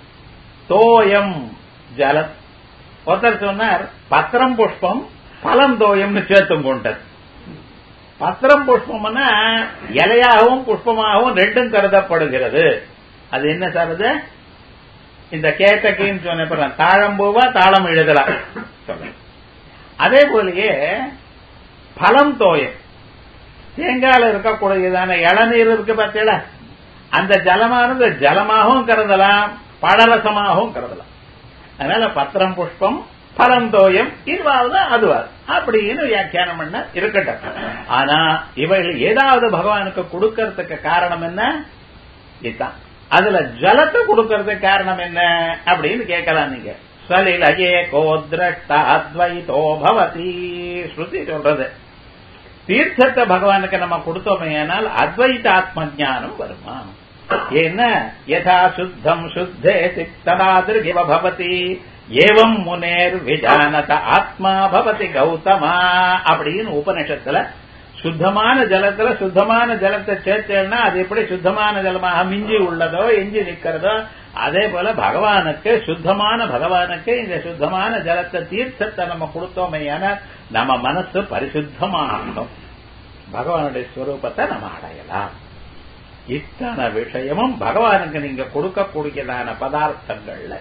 தோயம் ஜலம் ஒருத்தர் சொன்னார் பத்திரம் புஷ்பம் பலம் தோயம்னு சேர்த்தும் கொண்டது பத்திரம் புஷ்பம்னா இலையாகவும் புஷ்பமாகவும் ரெண்டும் கருதப்படுகிறது அது என்ன சார் அது இந்த கேட்டகின்னு சொன்ன தாழம்பூவா தாளம் எழுதலாம் சொல்ல அதே போலயே பலம் தோயம் தேங்காயில இருக்கக்கூடியதான இளநீர் இருக்கு பார்த்தீங்களா அந்த ஜலமானது ஜலமாகவும் கருதலாம் பழரசமாகவும் கருதலாம் அதனால பத்திரம் புஷ்பம் பலம் தோயம் இதுவாவது அதுவாது அப்படின்னு வியாக்கியானம் பண்ண இருக்கட்டும் ஆனா இவைகள் ஏதாவது பகவானுக்கு கொடுக்கறதுக்கு காரணம் என்ன இதுதான் அதுல ஜலத்தை கொடுக்கறதுக்கு காரணம் என்ன அப்படின்னு கேட்கலாம் நீங்க சலிலயே கோத்ரஷ்டாத்வைதோ பவதி ஸ்ருதி சொல்றது தீர்த்தத்தை பகவானுக்கு நம்ம கொடுத்தோமே ஆனால் அத்வைத ஆத்ம ஜானம் வருமா என்ன யதா சுத்தம் சுத்தே சித்ததாதிருகிவ பவதி ஏவம் முனேர் விஜானத ஆத்மா பவதி கௌதமா அப்படின்னு உபநிஷத்துல சுத்தமான ஜலத்துல சுத்தமான ஜலத்தை சேர்த்தேன்னா அது எப்படி சுத்தமான ஜலமாக மிஞ்சி உள்ளதோ எஞ்சி நிக்கிறதோ அதே போல பகவானுக்கு சுத்தமான பகவானுக்கு இந்த சுத்தமான ஜலத்தை தீர்த்தத்தை நம்ம கொடுத்தோமே நம்ம மனசு பரிசுத்தமாகும் பகவானுடைய ஸ்வரூபத்தை நம்ம அடையலாம் இத்தனை விஷயமும் பகவானுக்கு நீங்க கொடுக்கக்கூடியதான பதார்த்தங்கள்ல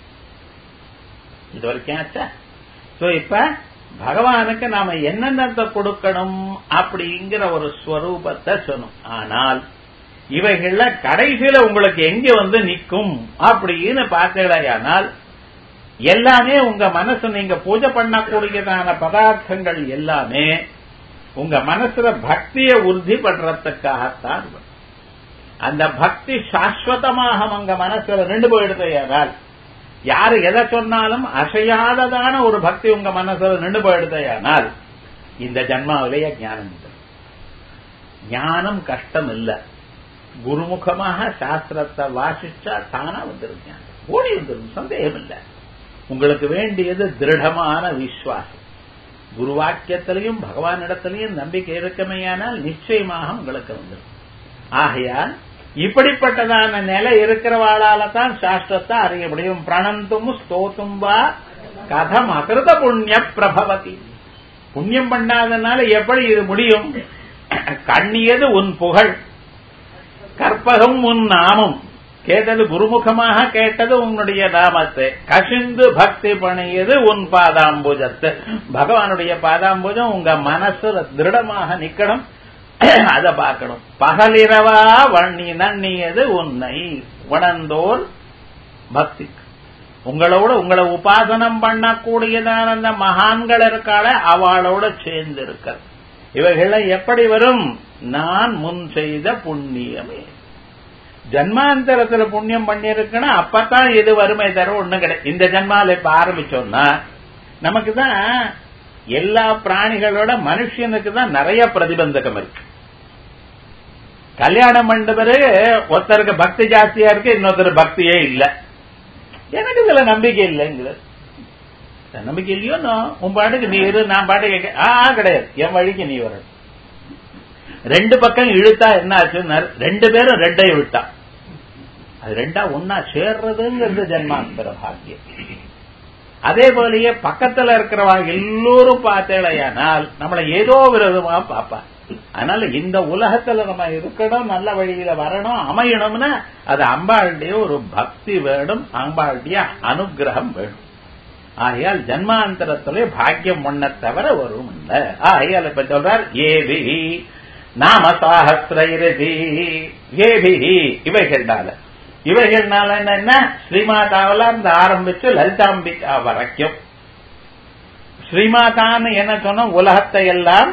இது வரைக்கும் ஆச்சா சோ இப்ப பகவானுக்கு நாம என்னென்னத்தை கொடுக்கணும் அப்படிங்கிற ஒரு ஸ்வரூபத்தை சொன்னோம் ஆனால் இவைகள்ல கடைசியில உங்களுக்கு எங்க வந்து நிக்கும் அப்படின்னு பார்த்தீங்களேயானால் எல்லாமே உங்க மனசு நீங்க பூஜை பண்ணக்கூடியதான பதார்த்தங்கள் எல்லாமே உங்க மனசுல பக்தியை உறுதி பண்றதுக்காகத்தான் அந்த பக்தி சாஸ்வதமாக உங்க மனசுல நின்று போயிடுதையானால் யாரு எதை சொன்னாலும் அசையாததான ஒரு பக்தி உங்க மனசுல நின்று போயிடுதையானால் இந்த ஜன்மாவிலேயே ஞானம் இல்லை ஞானம் கஷ்டம் இல்ல குருமுகமாக சாஸ்திரத்தை வாசிச்சா தானா வந்துடும் ஞானம் ஓடி வந்துடும் சந்தேகம் இல்லை உங்களுக்கு வேண்டியது திருடமான விசுவாசம் குருவாக்கியத்திலையும் பகவானிடத்திலையும் நம்பிக்கை இருக்கமையானால் நிச்சயமாக உங்களுக்கு வந்துடும் ஆகையால் இப்படிப்பட்டதான நிலை இருக்கிறவாளால தான் சாஸ்திரத்தை அறிய முடியும் பிரணந்தும் ஸ்தோத்தும் வா கதம் அகிருத புண்ணிய பிரபவதி புண்ணியம் பண்ணாதனால எப்படி இது முடியும் கண்ணியது உன் புகழ் கற்பகம் உன் நாமம் கேட்டது குருமுகமாக கேட்டது உன்னுடைய நாமத்தை கசிந்து பக்தி பணியது உன் பாதாம்புஜத்தை பகவானுடைய பாதாம்புஜம் உங்க மனசு திருடமாக நிக்கணும் அதை பார்க்கணும் பகலிரவா வண்ணி நன்னியது உன்னை உணர்ந்தோர் பக்தி உங்களோட உங்களை உபாசனம் பண்ணக்கூடியதான அந்த மகான்கள் இருக்காள அவளோட சேர்ந்து இருக்க இவைகளை எப்படி வரும் நான் முன் செய்த புண்ணியமே ஜன்மாந்தரத்துல புண்ணியம் பண்ணிருக்கணும் அப்பதான் இது வறுமை தர ஒண்ணு கிடையாது இந்த ஜன்மால இப்ப ஆரம்பிச்சோம்னா நமக்கு தான் எல்லா பிராணிகளோட மனுஷனுக்கு தான் நிறைய பிரதிபந்தகம் இருக்கு கல்யாணம் பண்ண பிறகு ஒருத்தருக்கு பக்தி ஜாஸ்தியா இருக்கு இன்னொருத்தர் பக்தியே இல்ல எனக்கு இதுல நம்பிக்கை இல்லைங்கிறது நம்பிக்கை இல்லையோ உன் பாட்டுக்கு நீ இரு நான் பாட்டுக்கு ஆ கிடையாது என் வழிக்கு நீ வரணும் ரெண்டு பக்கம் இழுத்தா என்ன ஆச்சுன்னா ரெண்டு பேரும் ரெண்டை விட்டா அது ரெண்டா ஒன்னா சேர்றதுங்கிறது ஜென்மாந்தர பாக்கியம் அதே போலயே பக்கத்துல இருக்கிறவா எல்லோரும் பார்த்தேளையானால் நம்மளை ஏதோ விரோதமா பார்ப்பா அதனால இந்த உலகத்துல நம்ம இருக்கணும் நல்ல வழியில வரணும் அமையணும்னா அது அம்பாளுடைய ஒரு பக்தி வேணும் அம்பாளுடைய அனுகிரகம் வேணும் ஆகையால் ஜன்மாந்தரத்திலே பாக்கியம் ஒன்ன தவிர வரும் இல்ல ஆகையால் இப்ப சொல்றார் ஏவி நாம சாகசிரதி ஏபிஹி இவைகள்னால இவைகள்னால என்ன ஸ்ரீமாதாவில இருந்து ஆரம்பிச்சு லலிதாம்பிகா வரைக்கும் ஸ்ரீமாதான்னு என்ன சொன்ன உலகத்தை எல்லாம்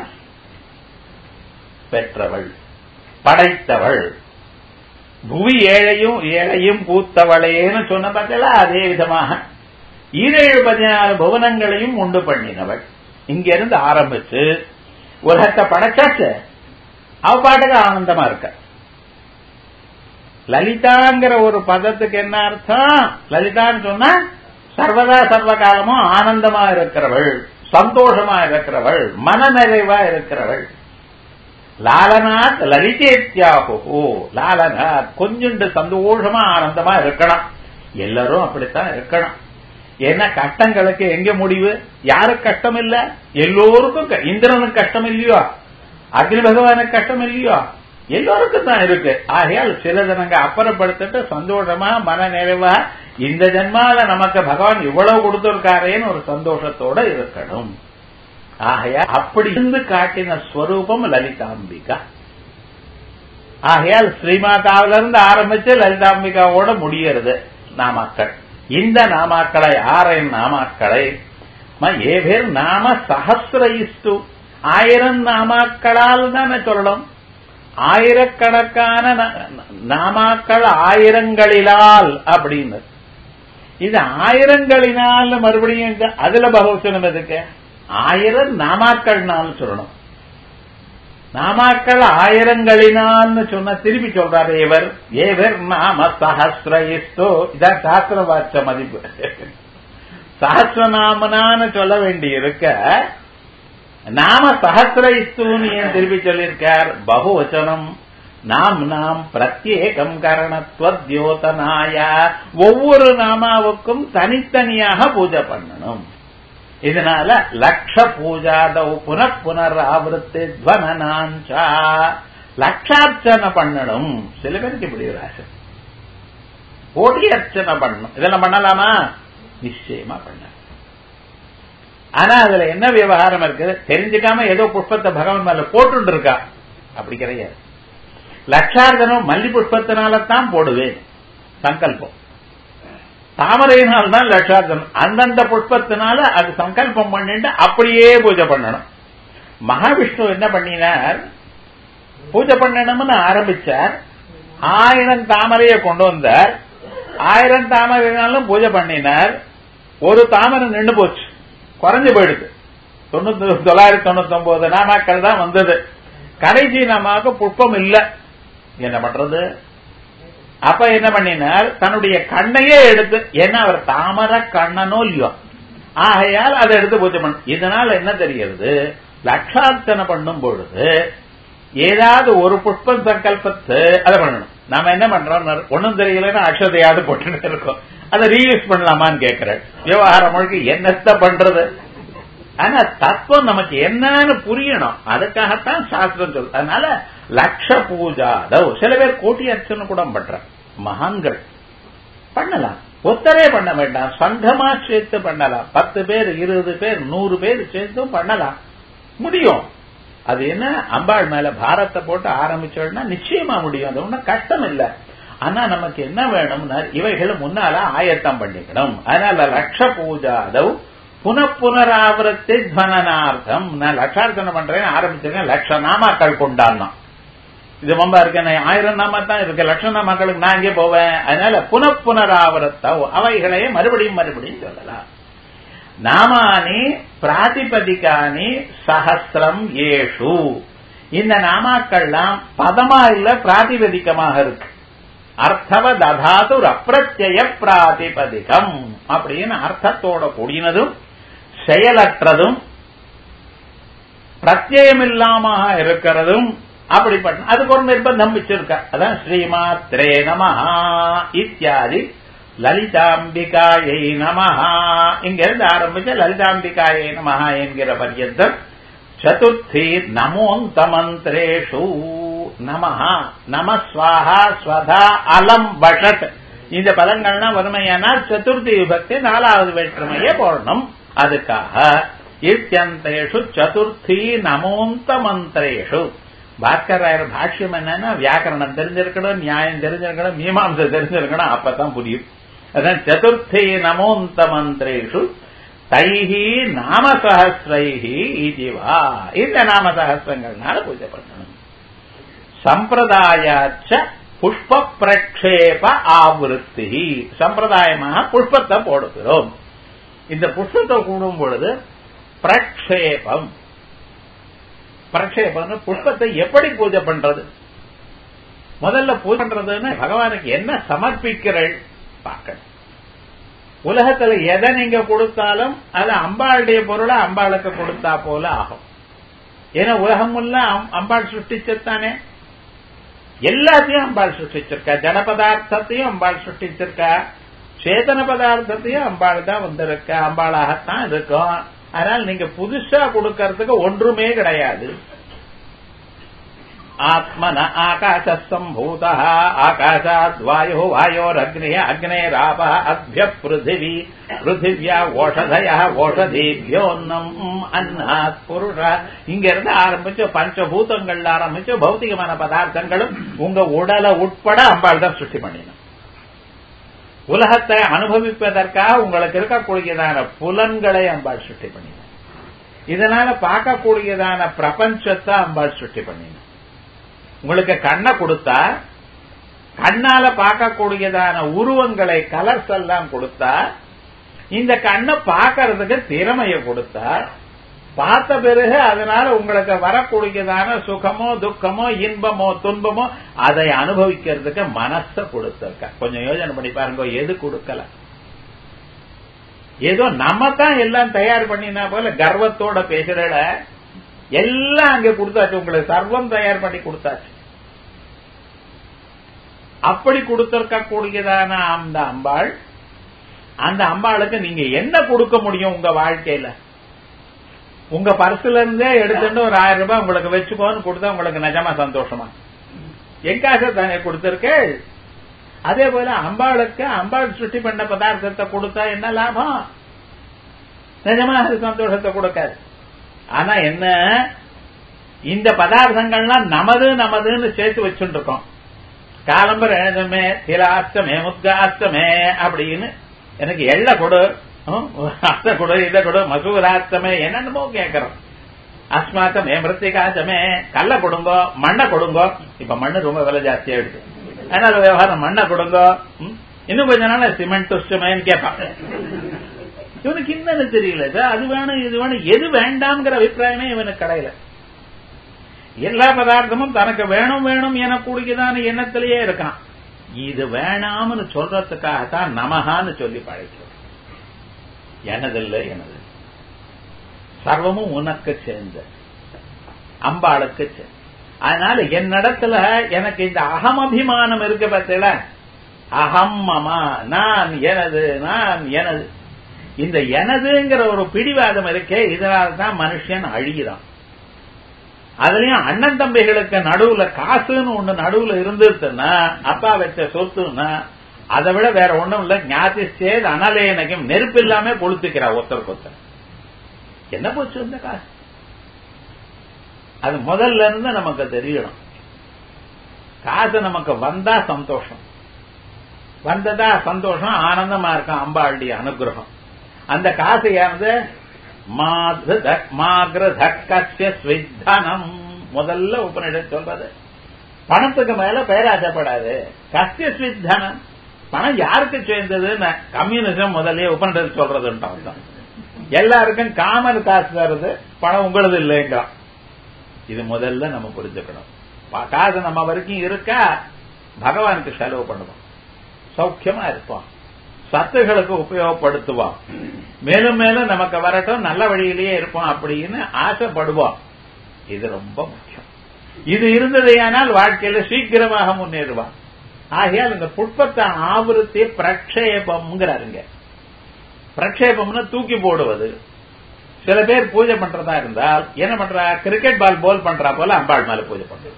பெற்றவள் படைத்தவள் புவி ஏழையும் ஏழையும் பூத்தவளேன்னு சொன்ன பார்த்தல அதே விதமாக ஈரேழு பதினாலு புவனங்களையும் உண்டு பண்ணினவள் இங்கிருந்து ஆரம்பிச்சு உலகத்தை படைச்சாச்சு அவ பாட்டுக்கு ஆனந்தமா இருக்க லலிதாங்கிற ஒரு பதத்துக்கு என்ன அர்த்தம் லலிதான்னு சொன்னா சர்வதா சர்வ காலமும் ஆனந்தமா இருக்கிறவள் சந்தோஷமா இருக்கிறவள் மனநிறைவா இருக்கிறவள் லாலநாத் லலிதேத்யாகு லாலநாத் கொஞ்சண்டு சந்தோஷமா ஆனந்தமா இருக்கணும் எல்லாரும் அப்படித்தான் இருக்கணும் ஏன்னா கஷ்டங்களுக்கு எங்க முடிவு யாருக்கு கஷ்டம் இல்ல எல்லோருக்கும் இந்திரனுக்கு கஷ்டம் இல்லையோ அக்னி பகவானுக்கு கஷ்டம் இல்லையோ எல்லோருக்கும் தான் இருக்கு ஆகையால் சில ஜனங்க அப்புறப்படுத்திட்டு சந்தோஷமா மன நிறைவா இந்த ஜென்மால நமக்கு பகவான் இவ்வளவு கொடுத்திருக்காரேன்னு ஒரு சந்தோஷத்தோட இருக்கணும் ஆகையா அப்படி இருந்து காட்டின ஸ்வரூபம் லலிதாம்பிகா ஆகையால் ஸ்ரீமாதாவில இருந்து ஆரம்பிச்சு லலிதாம்பிகாவோட முடியறது நாமாக்கள் இந்த நாமாக்களை ஆறையும் நாமாக்களை ஏ பேர் நாம சஹசிர இஸ்து ஆயிரம் நாமாக்களால் தானே சொல்லணும் ஆயிரக்கணக்கான நாமாக்கள் ஆயிரங்களிலால் அப்படின்னு இது ஆயிரங்களினால் மறுபடியும் அதுல பகவச்சனம் எதுக்கு ஆயிரம் நாமாக்கள்னால் சொல்லணும் நாமாக்கள் ஆயிரங்களினான்னு சொன்ன திருப்பி சொல்றாரு இவர் ஏவர் நாம சஹசிரயிஸ்தோ இதான் சாஸ்திர வாட்ச மதிப்பு சஹசிரநாமனான்னு சொல்ல வேண்டி இருக்க நாம சஹசிரயிஸ்துன்னு ஏன் திருப்பி சொல்லியிருக்கார் பகுவச்சனம் நாம் நாம் பிரத்யேகம் கரணத்வத்யோதனாய ஒவ்வொரு நாமாவுக்கும் தனித்தனியாக பூஜை பண்ணணும் இதனால லக்ஷ பூஜாதவ் புன புனர் ஆவருத்து துவனனாஞ்சா லட்சார்ச்சனை பண்ணணும் சில பேருக்கு இப்படி ஒரு ஆசை கோடி அர்ச்சனை பண்ணணும் இதெல்லாம் பண்ணலாமா நிச்சயமா பண்ண ஆனா அதுல என்ன விவகாரம் இருக்கு தெரிஞ்சுக்காம ஏதோ புஷ்பத்தை பகவான் மேல போட்டு இருக்கா அப்படி கிடையாது லட்சார்த்தனம் மல்லி புஷ்பத்தினால தான் போடுவேன் சங்கல்பம் தாமரையினால் தான் லட்சார்த்தனம் அந்தந்த புஷ்பத்தினால அது சங்கல்பம் பண்ணிட்டு அப்படியே பூஜை பண்ணணும் மகாவிஷ்ணு என்ன பண்ணினார் பூஜை பண்ணணும்னு ஆரம்பிச்சார் ஆயிரம் தாமரையை கொண்டு வந்தார் ஆயிரம் தாமரைனாலும் பூஜை பண்ணினார் ஒரு தாமரை நின்று போச்சு குறைஞ்சு போயிடுது தொண்ணூத்தி தொள்ளாயிரத்தி தொண்ணூத்தி ஒன்பது நாமாக்கள் தான் வந்தது கடைசி நாமாவுக்கு புஷ்பம் இல்ல என்ன பண்றது அப்ப என்ன பண்ணினார் தன்னுடைய கண்ணையே எடுத்து ஏன்னா அவர் தாமர கண்ணனோ இல்லையோ ஆகையால் அதை எடுத்து பூஜை பண்ண இதனால என்ன தெரிகிறது லட்சார்த்தனை பண்ணும் பொழுது ஏதாவது ஒரு புஷ்பம் சங்கல்பத்து அதை பண்ணணும் நாம என்ன பண்றோம் ஒன்னும் தெரியலன்னா அக்ஷதையாவது போட்டுட்டு இருக்கோம் அதை ரீயூஸ் பண்ணலாமான்னு கேட்கிறேன் விவகாரம் முழுக்க என்னத்த பண்றது ஆனா தத்துவம் நமக்கு என்னன்னு புரியணும் அதுக்காகத்தான் சாஸ்திரம் சொல்லு அதனால லட்ச பூஜா அதாவது சில பேர் கோட்டி அர்ச்சனை கூட பண்ற மகான்கள் பண்ணலாம் ஒத்தரே பண்ண வேண்டாம் சங்கமா சேர்த்து பண்ணலாம் பத்து பேர் இருபது பேர் நூறு பேர் சேர்த்தும் பண்ணலாம் முடியும் அது என்ன அம்பாள் மேல பாரத்தை போட்டு ஆரம்பிச்சோம்னா நிச்சயமா முடியும் அது ஒன்றும் கஷ்டம் இல்ல ஆனா நமக்கு என்ன வேணும்னா இவைகளை முன்னால ஆயத்தம் பண்ணிக்கணும் அதனால லட்ச பூஜா அதவு புனப்புனராவரத்தை துவனனார்த்தம் நான் லட்சார்த்தனை பண்றேன் ஆரம்பிச்சிருக்கேன் லட்ச நாமாக்கள் கொண்டாடினா இது ரொம்ப இருக்கு நான் ஆயிரம் நாமா தான் இருக்கு லட்ச நாமாக்களுக்கு நான் இங்கே போவேன் அதனால புனப்புனராவரத்த அவைகளையே மறுபடியும் மறுபடியும் சொல்லலாம் நாமானி பிராதிபதிகானி சஹசிரம் ஏஷு இந்த நாமாக்கள்லாம் பதமா இல்ல பிராதிபதிகமாக இருக்கு அர்த்தவ ததாது அப்பிரத்யய பிராதிபதிகம் அப்படின்னு அர்த்தத்தோட கூடினதும் செயலற்றதும் பிரத்யமில்லாம இருக்கிறதும் அப்படிப்பட்ட அதுக்கு ஒரு நிர்பந்தம் வச்சிருக்க அதான் ஸ்ரீமாத்ரே நமஹா இத்தியாதி லலிதாம்பிகாயை நமஹா இங்க இருந்து ஆரம்பிச்ச லலிதாம்பிகாயை நமஹா என்கிற பர்யந்தம் சதுர்த்தி நமோந்த மந்திரேஷு நமஹா நம ஸ்வாஹா ஸ்வதா அலம் வஷட் இந்த பதங்கள்லாம் வறுமையானால் சதுர்த்தி விபக்தி நாலாவது வேற்றுமையே போடணும் அதுக்காக இத்தியந்தேஷு சதுர்த்தி நமோந்த மந்திரேஷு பாஸ்கராயர் பாஷ்யம் என்னன்னா வியாக்கரணம் தெரிஞ்சிருக்கணும் நியாயம் தெரிஞ்சிருக்கணும் மீமாம்சை தெரிஞ்சிருக்கணும் அப்பதான் புரியும் அதான் சதுர்த்தி நமோந்த மந்திரேஷு தைஹி நாம சஹசிரைஹி இதுவா இந்த நாம சஹசிரங்கள்னால பூஜை பண்ணணும் சம்பிரதாயாச்ச புஷ்ப பிரக்ஷேப ஆவருத்தி சம்பிரதாயமாக புஷ்பத்தை போடுகிறோம் இந்த புஷ்பத்தை கூடும் பொழுது பிரக்ஷேபம் பிரக்ஷேபம் புஷ்பத்தை எப்படி பூஜை பண்றது முதல்ல பூஜை பண்றதுன்னு பகவானுக்கு என்ன சமர்ப்பிக்கிறள் பார்க்கணும் உலகத்துல எதை நீங்க கொடுத்தாலும் அது அம்பாளுடைய பொருளை அம்பாளுக்கு கொடுத்தா போல ஆகும் ஏன்னா உலகம் அம்பாள் சிருஷ்டிச்சத்தானே எல்லாத்தையும் அம்பாள் சிருஷ்டிச்சிருக்கா ஜட பதார்த்தத்தையும் அம்பாள் சிருஷ்டிச்சிருக்கா சேதன பதார்த்தத்தையும் அம்பாள் தான் வந்திருக்க அம்பாளாகத்தான் இருக்கும் அதனால நீங்க புதுசா கொடுக்கறதுக்கு ஒன்றுமே கிடையாது ஆத்மன ஆகாச சம்பூத ஆகாஷாத் வாயு வாயோரக்னி அக்னேராப அத்ய பிருத்திவி பிருத்திவியா ஓஷதய ஓஷதீபியோன்னம் அன்னாத் புருஷ இங்க இருந்து ஆரம்பிச்சு பஞ்சபூதங்கள்ல ஆரம்பிச்சு பௌத்திகமான பதார்த்தங்களும் உங்க உடலை உட்பட அம்பாள் தான் சுட்டி பண்ணினோம் உலகத்தை அனுபவிப்பதற்காக உங்களுக்கு இருக்கக்கூடியதான புலன்களை அம்பாள் சுட்டி பண்ணினார் இதனால பார்க்கக்கூடியதான பிரபஞ்சத்தை அம்பாள் சுட்டி பண்ணினார் உங்களுக்கு கண்ணை கொடுத்தா கண்ணால பார்க்கக்கூடியதான உருவங்களை கலர்ஸ் எல்லாம் கொடுத்தா இந்த கண்ணை பார்க்கறதுக்கு திறமைய கொடுத்தா பார்த்த பிறகு அதனால உங்களுக்கு வரக்கூடியதான சுகமோ துக்கமோ இன்பமோ துன்பமோ அதை அனுபவிக்கிறதுக்கு மனச கொடுத்திருக்க கொஞ்சம் யோசனை பண்ணி பாருங்க எது கொடுக்கல ஏதோ நம்ம தான் எல்லாம் தயார் பண்ணினா போல கர்வத்தோட பேசுறல எல்லாம் அங்க கொடுத்தாச்சு உங்களுக்கு சர்வம் தயார் பண்ணி கொடுத்தாச்சு அப்படி கொடுத்திருக்க கூடியதான அந்த அம்பாள் அந்த அம்பாளுக்கு நீங்க என்ன கொடுக்க முடியும் உங்க வாழ்க்கையில உங்க பர்சுல இருந்தே எடுத்துட்டு ஒரு ஆயிரம் ரூபாய் உங்களுக்கு வச்சுக்கோன்னு கொடுத்தா உங்களுக்கு நிஜமா சந்தோஷமா எங்காக தானே கொடுத்திருக்க அதே போல அம்பாளுக்கு அம்பாள் சுட்டி பண்ண பதார்த்தத்தை கொடுத்தா என்ன லாபம் நிஜமா அது சந்தோஷத்தை கொடுக்காது ஆனா என்ன இந்த பதார்த்தங்கள்லாம் நமது நமதுன்னு சேர்த்து வச்சுட்டு இருக்கோம் காலம்பர் எழுதுமே திலாஸ்தமே முத்காஸ்தமே அப்படின்னு எனக்கு எள்ள கொடு அத்தை கொடு இதை கொடு மசூராஸ்தமே என்னென்னமோ கேட்கறோம் அஸ்மாக்கம் மே மிருத்திகாச்சமே கல்ல கொடுங்கோ மண்ணை கொடுங்கோ இப்ப மண்ணு ரொம்ப விலை ஜாஸ்தியா எடுத்து அதனால விவகாரம் மண்ணை கொடுங்கோ ம்? இன்னும் கொஞ்ச நாள் சிமெண்ட் சுமேன்னு கேட்பாங்க இவனுக்கு என்னன்னு தெரியல சார் அது வேணும் இது வேணும் எது வேண்டாம்ங்கிற அபிப்பிராயமே இவனுக்கு கிடையல எல்லா பதார்த்தமும் தனக்கு வேணும் வேணும் என கூடியதான எண்ணத்திலேயே இருக்கான் இது வேணாம்னு சொல்றதுக்காகத்தான் நமகான்னு சொல்லி பழைக்கிறோம் எனதில்லை எனது சர்வமும் உனக்கு சேர்ந்த அம்பாளுக்கு சேர்ந்த அதனால என்னிடத்துல எனக்கு இந்த அகம் அபிமானம் இருக்கு பார்த்தீங்கள அகம் மமா நான் எனது நான் எனது இந்த எனதுங்கிற ஒரு பிடிவாதம் இருக்கே இதனால தான் மனுஷன் அழிகிறான் அதுலயும் அண்ணன் தம்பிகளுக்கு நடுவுல காசுன்னு ஒண்ணு நடுவுல இருந்துருச்சுன்னா அப்பா வச்ச சொத்துன்னா அதை விட வேற ஒண்ணும் இல்ல ஞாதி சேத் அனலேனகம் நெருப்பு இல்லாம கொளுத்துக்கிறா ஒருத்தருக்கு ஒருத்தர் என்ன போச்சு இந்த காசு அது முதல்ல இருந்து நமக்கு தெரியணும் காசு நமக்கு வந்தா சந்தோஷம் வந்ததா சந்தோஷம் ஆனந்தமா இருக்கும் அம்பாளுடைய அனுகிரகம் அந்த காசு யாருது ஸ்வித்தனம் முதல்ல உபநிடம் சொல்றது பணத்துக்கு மேல பேராசப்படாது கசிய ஸ்வித்தனம் பணம் யாருக்கு சேர்ந்ததுன்னு கம்யூனிசம் முதல்லயே உபநிடம் சொல்றதுன்னு எல்லாருக்கும் காமன் காசு தருது பணம் உங்களது இல்லைங்கிறான் இது முதல்ல நம்ம புரிஞ்சுக்கணும் காசு நம்ம வரைக்கும் இருக்கா பகவானுக்கு செலவு பண்ணுவோம் சௌக்கியமா இருப்போம் சத்துகளுக்கு உபயோகப்படுத்துவோம் மேலும் மேலும் நமக்கு வரட்டும் நல்ல வழியிலேயே இருப்போம் அப்படின்னு ஆசைப்படுவோம் இது ரொம்ப முக்கியம் இது இருந்ததையானால் வாழ்க்கையில சீக்கிரமாக முன்னேறுவான் ஆகையால் இந்த புட்பத்தை ஆவருத்தி பிரக்ஷேபம்ங்கிறாருங்க பிரக்ஷேபம்னு தூக்கி போடுவது சில பேர் பூஜை பண்றதா இருந்தால் என்ன பண்றா கிரிக்கெட் பால் போல் பண்றா போல அம்பாள் மேல பூஜை பண்றது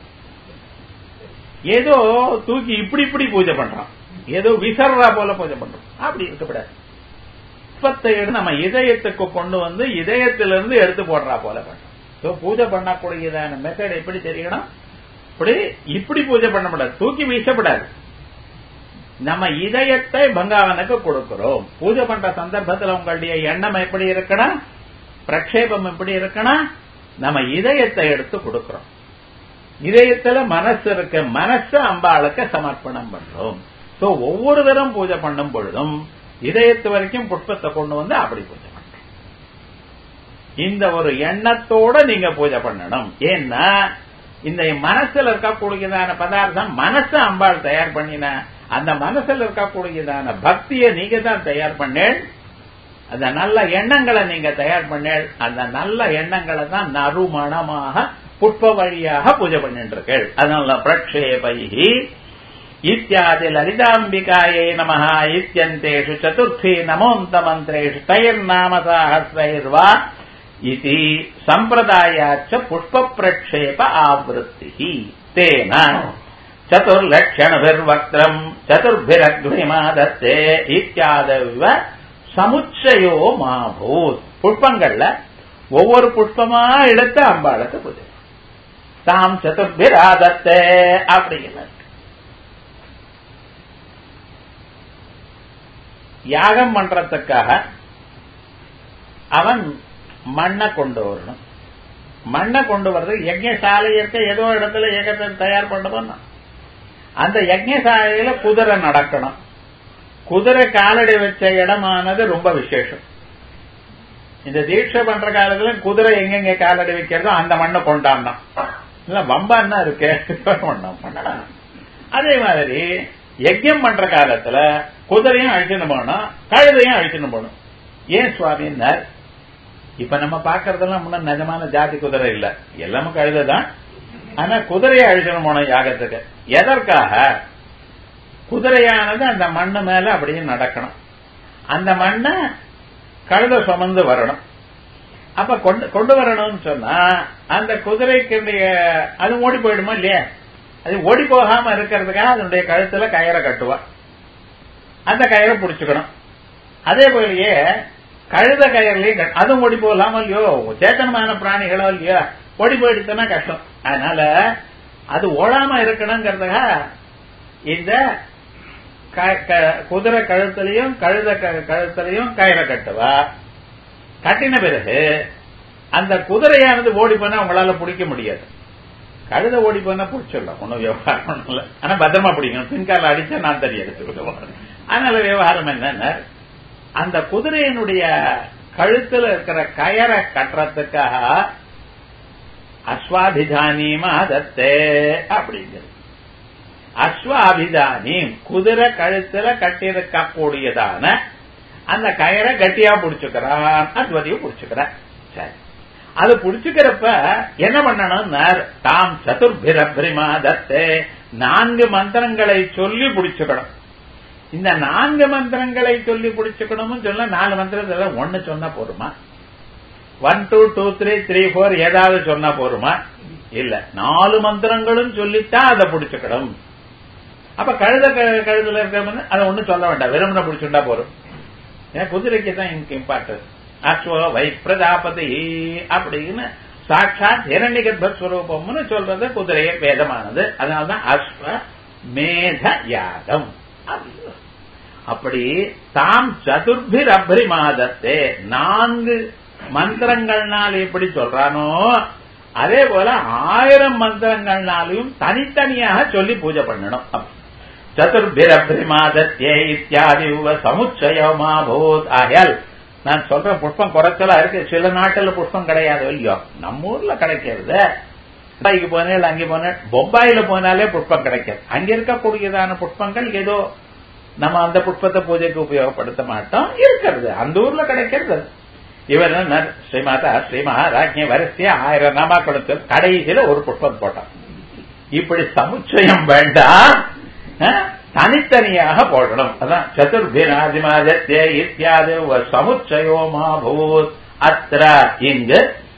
ஏதோ தூக்கி இப்படி இப்படி பூஜை பண்றான் ஏதோ விசர்றா போல பூஜை பண்றோம் அப்படி இருக்கக்கூடாது புஷ்பத்தை எடுத்து நம்ம இதயத்துக்கு கொண்டு வந்து இதயத்திலிருந்து எடுத்து போடுறா போல பண்றோம் ஸோ பூஜை பண்ணக்கூடியதான மெத்தட் எப்படி தெரியணும் இப்படி இப்படி பூஜை பண்ணக்கூடாது தூக்கி வீசப்படாது நம்ம இதயத்தை பங்காவனுக்கு கொடுக்கிறோம் பூஜை பண்ற சந்தர்ப்பத்தில் உங்களுடைய எண்ணம் எப்படி இருக்கணும் பிரக்ஷேபம் எப்படி இருக்கணும் நம்ம இதயத்தை எடுத்து கொடுக்கிறோம் இதயத்துல மனசு இருக்க மனசு அம்பாளுக்கு சமர்ப்பணம் பண்றோம் சோ ஒவ்வொரு தரம் பூஜை பண்ணும் பொழுதும் இதயத்து வரைக்கும் புஷ்பத்தை கொண்டு வந்து அப்படி பூஜை பண்றோம் இந்த ஒரு எண்ணத்தோட நீங்க பூஜை பண்ணணும் ஏன்னா இந்த மனசுல இருக்கக்கூடியதான பதார்த்தம் மனசு அம்பாள் தயார் பண்ணின அந்த மனசுல இருக்கக்கூடியதான பக்தியை நீங்க தான் தயார் பண்ணேன் அந்த நல்ல எண்ணங்களை நீங்க தயார் பண்ணேன் அந்த நல்ல எண்ணங்களை தான் நறுமணமாக புஷ்ப வழியாக பூஜை பண்ணிட்டு இருக்கேள் அதனால பிரக்ஷேபைஹி இத்தியாதி லலிதாம்பிகாயை நம இத்தியந்தேஷு சதுர்த்தி நமோந்த மந்திரேஷு தைர்நாம சாஹசிரைர்வா இது சம்பிரதாயாச்ச புஷ்ப பிரக்ஷேப ஆவருத்தி தேன சதுர்லட்சணபிர்வக்திரம் சதுர்பிரக்னிமாதத்தே இத்தியாதவ சமுச்சயோ மாபூத் புஷ்பங்கள்ல ஒவ்வொரு புஷ்பமா எடுத்து அம்பாளுக்கு பூஜை தாம் சதுர்பிராதத்தே அப்படின்னு யாகம் பண்றதுக்காக அவன் மண்ணை கொண்டு வரணும் மண்ணை கொண்டு வர்றது யஜ்யசாலை இருக்க ஏதோ இடத்துல ஏகத்தை தயார் பண்ணணும் அந்த யஜ்யசாலையில குதிரை நடக்கணும் குதிரை காலடி வச்ச இடமானது ரொம்ப விசேஷம் இந்த தீட்சை பண்ற காலத்துல குதிரை எங்கெங்க காலடி வைக்கிறதோ அந்த மண்ணை கொண்டாடணும் இல்ல வம்பான்னா இருக்கு பண்ணலாம் அதே மாதிரி யஜ்யம் பண்ற காலத்துல குதிரையும் அழிச்சுன்னு போகணும் கழுதையும் அழிச்சுன்னு போகணும் ஏன் சுவாமின்னார் இப்ப நம்ம பாக்குறதெல்லாம் முன்ன நிஜமான ஜாதி குதிரை இல்ல எல்லாமே கழுதை தான் ஆனா குதிரையை அழிச்சுன்னு போனோம் யாகத்துக்கு எதற்காக குதிரையானது அந்த மண்ணு மேல அப்படியே நடக்கணும் அந்த மண்ணை கழுத சுமந்து வரணும் அப்ப கொண்டு கொண்டு வரணும்னு சொன்னா அந்த குதிரைக்கு அது ஓடி போயிடுமா இல்லையா அது ஓடி போகாம இருக்கிறதுக்காக அதனுடைய கழுத்துல கயிறை கட்டுவா அந்த கயிறை பிடிச்சுக்கணும் அதே போலயே கழுத கயிறுலயும் அதுவும் ஓடி போகலாமோ இல்லையோ சேத்தனமான பிராணிகளோ இல்லையோ ஓடி போயிடுச்சுன்னா கஷ்டம் அதனால அது ஓடாம இருக்கணுங்கிறதுக்காக இந்த குதிரை கழுத்துலையும் கழுத கழுத்துலையும் கயிறை கட்டுவா கட்டின பிறகு அந்த குதிரையானது ஓடி போனா உங்களால பிடிக்க முடியாது கழுத ஓடி போனா பிடிச்சிடலாம் ஒன்னும் விவகாரம் ஒண்ணும் இல்ல ஆனா பத்திரமா பிடிக்கணும் பின்கால அடிச்சா நான் தறி எடுத்து அதனால விவகாரம் என்னன்னா அந்த குதிரையினுடைய கழுத்துல இருக்கிற கயரை கட்டுறதுக்காக அஸ்வாபிதானியமா தத்தே அப்படிங்கிறது அஸ்வாபிதானியம் குதிரை கழுத்துல கட்டியிருக்க கூடியதான அந்த கயரை கட்டியா புடிச்சுக்கிறான் அத்வதியும் புடிச்சுக்கிறான் சரி அது புடிச்சுக்கிறப்ப என்ன பண்ணணும் தாம் சதுர்பிரபிரிமா தத்தே நான்கு மந்திரங்களை சொல்லி புடிச்சுக்கணும் இந்த நான்கு மந்திரங்களை சொல்லி புடிச்சுக்கணும்னு சொல்ல நாலு மந்திரத்துல ஒன்னு சொன்னா போருமா one two two three three four ஏதாவது சொன்னா போருமா இல்ல நாலு மந்திரங்களும் சொல்லித்தான் அதை புடிச்சுக்கணும் அப்ப கழுத கழுதுல இருக்க அதை ஒண்ணும் சொல்ல வேண்டாம் வெறுமனை புடிச்சுட்டா போறோம் ஏன் குதிரைக்கு தான் இங்க இம்பார்ட்டன்ஸ் அஸ்வ வை பிரஜாபதி அப்படின்னு சாட்சாத் இரண்டிகத்வஸ்வரூபம்னு சொல்றது குதிரைய வேதமானது அதனால்தான் அஸ்வ மேத யாகம் அப்படி தாம் சதுர்பிர் அப்ரி மாதத்தே நான்கு மந்திரங்கள்னால் எப்படி சொல்றானோ அதே போல ஆயிரம் மந்திரங்கள்னாலையும் தனித்தனியாக சொல்லி பூஜை பண்ணணும் சதுர்பிரபிரிமாதத்தே இத்தியாதி சமுச்சயமா போத் ஆகையால் நான் சொல்ற புஷ்பம் குறைச்சலா இருக்கு சில நாட்டுல புஷ்பம் கிடையாது இல்லையோ நம்ம ஊர்ல கிடைக்கிறது மும்பைக்கு போனேன் அங்கே போனேன் பொம்பாயில போனாலே புஷ்பம் கிடைக்காது அங்க இருக்கக்கூடியதான புஷ்பங்கள் ஏதோ நம்ம அந்த புஷ்பத்தை பூஜைக்கு உபயோகப்படுத்த மாட்டோம் இருக்கிறது அந்த ஊர்ல கிடைக்கிறது இவர் ஸ்ரீமாதா ஸ்ரீ மகாராஜ்ய வரிசையா ஆயிரம் நாமா கொடுத்து கடைசியில ஒரு புஷ்பம் போட்டான் இப்படி சமுச்சயம் வேண்டாம் தனித்தனியாக போடணும் அதான் சதுர்பிராதிமாதத்தே இத்தியாதி சமுச்சயோ மாபூத் அத்திர இங்கு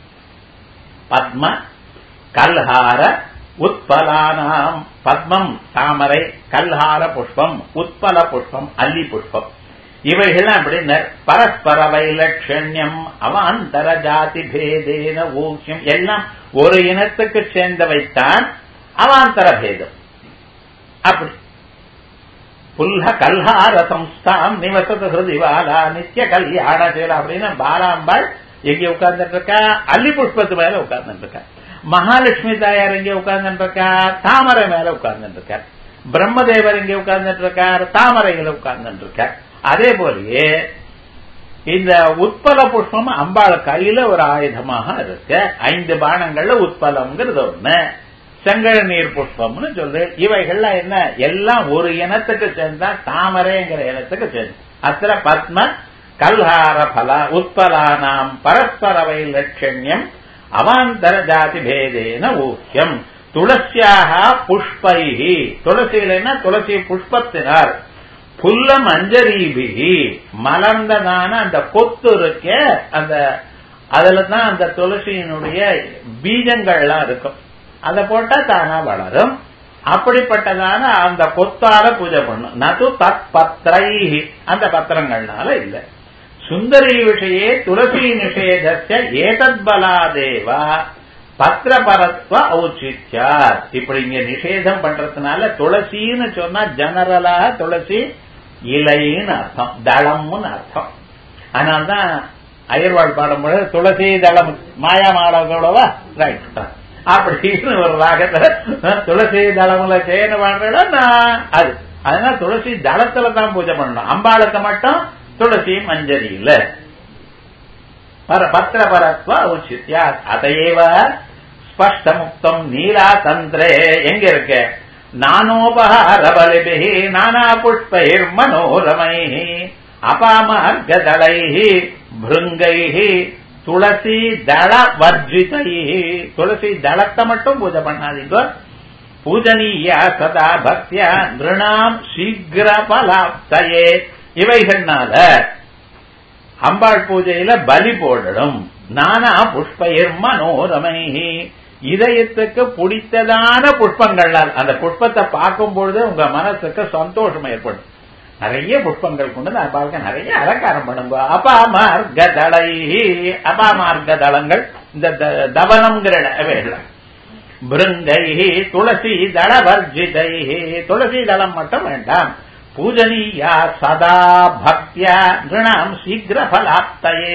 பத்ம கல்ஹார உத்பலானாம் பத்மம் தாமரை கல்ஹார புஷ்பம் உத்பல புஷ்பம் அல்லி புஷ்பம் இவைகள்லாம் அப்படின்னு பரஸ்பர வைலட்சண்யம் அவாந்தர ஜாதி பேதேன ஊக்கியம் எல்லாம் ஒரு இனத்துக்கு சேர்ந்தவைத்தான் அவாந்தர பேதம் அப்படி புல்ல கல்ஹார சம்ஸ்தாம் நிவசத ஹிருதி பாலா நித்திய கல்யாண செயல் அப்படின்னு பாலாம்பாள் எங்கே உட்கார்ந்துட்டு இருக்கா அல்லி புஷ்பத்து மேல உட்கார்ந்துட்டு இருக்கா மகாலட்சுமி தாயார் எங்கே உட்கார்ந்துட்டு இருக்கா தாமரை மேல உட்கார்ந்துட்டு இருக்கார் பிரம்மதேவர் எங்கே உட்கார்ந்துட்டு இருக்கார் தாமரையில உட்கார்ந்துட்டு இருக்கார் அதே போலயே இந்த உட்பல புஷ்பம் அம்பாள் கையில ஒரு ஆயுதமாக இருக்கு ஐந்து பானங்கள்ல உட்பலம்ங்கிறது ஒண்ணு செங்கழ நீர் புஷ்பம்னு சொல்லு இவைகள்லாம் என்ன எல்லாம் ஒரு இனத்துக்கு சேர்ந்தா தாமரைங்கிற இனத்துக்கு சேர்ந்து அத்திர பத்ம கல்ஹார பல உட்பலானாம் பரஸ்பர வைலட்சண்யம் அவாந்தர ஜாதி பேதேன ஊக்கியம் துளசியாக புஷ்பைகி துளசியிலன்னா துளசி புஷ்பத்தினார் புல்ல மஞ்சரீபிகி மலர்ந்ததான அந்த கொத்து இருக்க அந்த அதுல தான் அந்த துளசியினுடைய பீஜங்கள்லாம் இருக்கும் அதை போட்டா தானா வளரும் அப்படிப்பட்டதான அந்த கொத்தால பூஜை பண்ணும் நது தத் பத்திரை அந்த பத்திரங்கள்னால இல்ல சுந்தரி விஷயே துளசி நிஷேதஸ்ய ஏதத் பலாதேவா பத்திரபரத்வ ஔச்சித்யார் இப்படி இங்க நிஷேதம் பண்றதுனால துளசின்னு சொன்னா ஜெனரலா துளசி இலைன்னு அர்த்தம் தளம்னு அர்த்தம் அதனால்தான் அயர்வாள் பாடும்போது துளசி தளம் மாயா மாடங்களோவா ரைட் அப்படின்னு ஒரு ராகத்துல துளசி தளமுல செய்யணும் பாடுறா அது அதனால துளசி தளத்துல தான் பூஜை பண்ணணும் அம்பாளுக்கு மட்டும் துளசி மஞ்சரி இல்ல பத்திரபரத்வ ஔச்சித்யா அதையேவ ஸ்பஷ்டமுக்தம் நீலா தந்திரே எங்க இருக்கு நானோபகார பலிபிஹி நானா புஷ்பைர் மனோரமை அபாமார்கதளை பிருங்கை துளசி தள வர்ஜிதை துளசி தளத்தை மட்டும் பூஜை பண்ணாதீங்க பூஜனீயா சதா பக்தியா நிருணாம் சீக்கிர பலாப்தையே இவைகள்னால அம்பாள் பூஜையில பலி போடணும் நானா புஷ்பயிர் மனோரமை இதயத்துக்கு பிடித்ததான புஷ்பங்கள்னால் அந்த புஷ்பத்தை பார்க்கும் பொழுது உங்க மனசுக்கு சந்தோஷம் ஏற்படும் நிறைய புஷ்பங்கள் கொண்டு நான் பார்க்க நிறைய அலங்காரம் பண்ணுங்க அபாமார்க தளை அபாமார்க்க தளங்கள் இந்த தவனம்ங்கிற வேலை பிருங்கை துளசி தள வர்ஜிதை துளசி தளம் மட்டும் வேண்டாம் பூஜனீயா சதா பக்தியா நிருணாம் சீக்கிர பலாப்தையே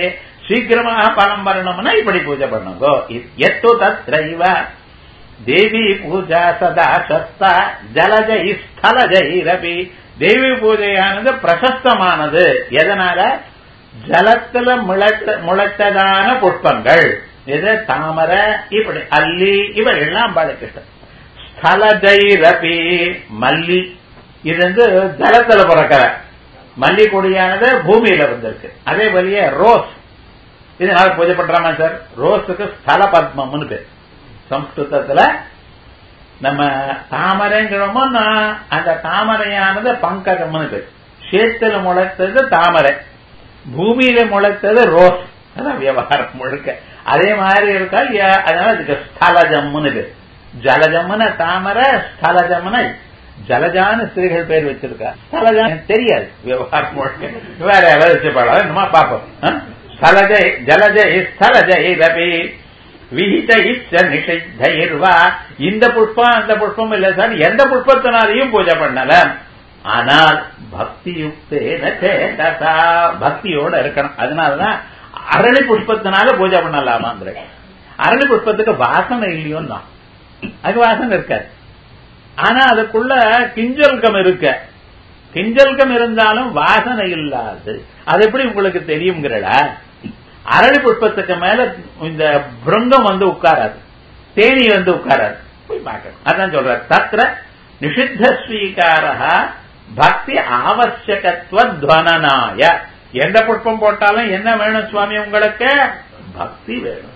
சீக்கிரமாக பலம் வரணும்னா இப்படி பூஜை பண்ணுங்க எத்து தத்ரைவ தேவி பூஜா சதா சஸ்தா ஜலஜை ஸ்தலஜை ரபி தேவி பூஜையானது பிரசஸ்தமானது எதனால ஜலத்துல முளைத்த முளைத்ததான புஷ்பங்கள் இது தாமரை இப்படி அல்லி இவைகள்லாம் அம்பாளுக்கு இஷ்டம் ஸ்தலஜை ரபி மல்லி இது வந்து ஜலத்துல பிறக்கிற மல்லி கொடியானது பூமியில வந்திருக்கு அதே போலயே ரோஸ் இதனால பூஜை பண்றாமா சார் ரோஸுக்கு ஸ்தல பத்மம்னு பேர் சம்ஸ்கிருதத்துல நம்ம தாமரைங்கிறோமோ அந்த தாமரையானது பங்கஜம்னு பேர் சேத்துல முளைத்தது தாமரை பூமியில முளைத்தது ரோஸ் அதான் விவகாரம் முழுக்க அதே மாதிரி இருக்கா அதனால இதுக்கு ஸ்தலஜம்னு பேர் ஜலஜம்னு தாமரை ஸ்தலஜம்னு ஜலஜான ஸ்திரீகள் பேர் வச்சிருக்கா ஸ்தலஜான் தெரியாது விவகாரம் முழுக்க வேற யாராவது வச்சுப்பாளா என்னமா பாப்போம் ஸ்தலஜை ஜலஜை ஸ்தலஜை ரபி விஹித இச்ச நிஷைர்வா இந்த புஷ்பம் அந்த புஷ்பம் இல்ல சார் எந்த புஷ்பத்தினாலையும் பூஜை பண்ணலாம் ஆனால் பக்தி யுக்தேன சேதசா பக்தியோட இருக்கணும் அதனாலதான் அரளி புஷ்பத்தினால பூஜை பண்ணலாமாங்கிற அரளி புஷ்பத்துக்கு வாசனை இல்லையோன்னு தான் அது வாசனை இருக்காது ஆனா அதுக்குள்ள கிஞ்சல்கம் இருக்க கிஞ்சல்கம் இருந்தாலும் வாசனை இல்லாது அது எப்படி உங்களுக்கு தெரியுங்கிறடா அரளி புஷ்பத்துக்கு மேல இந்த பிருங்கம் வந்து உட்காராது தேனி வந்து உட்காராது போய் பார்க்கணும் அதான் சொல்ற தத்திர நிஷித்த ஸ்வீகாரா பக்தி ஆவசியகத்துவத்வனனாய எந்த புஷ்பம் போட்டாலும் என்ன வேணும் சுவாமி உங்களுக்கு பக்தி வேணும்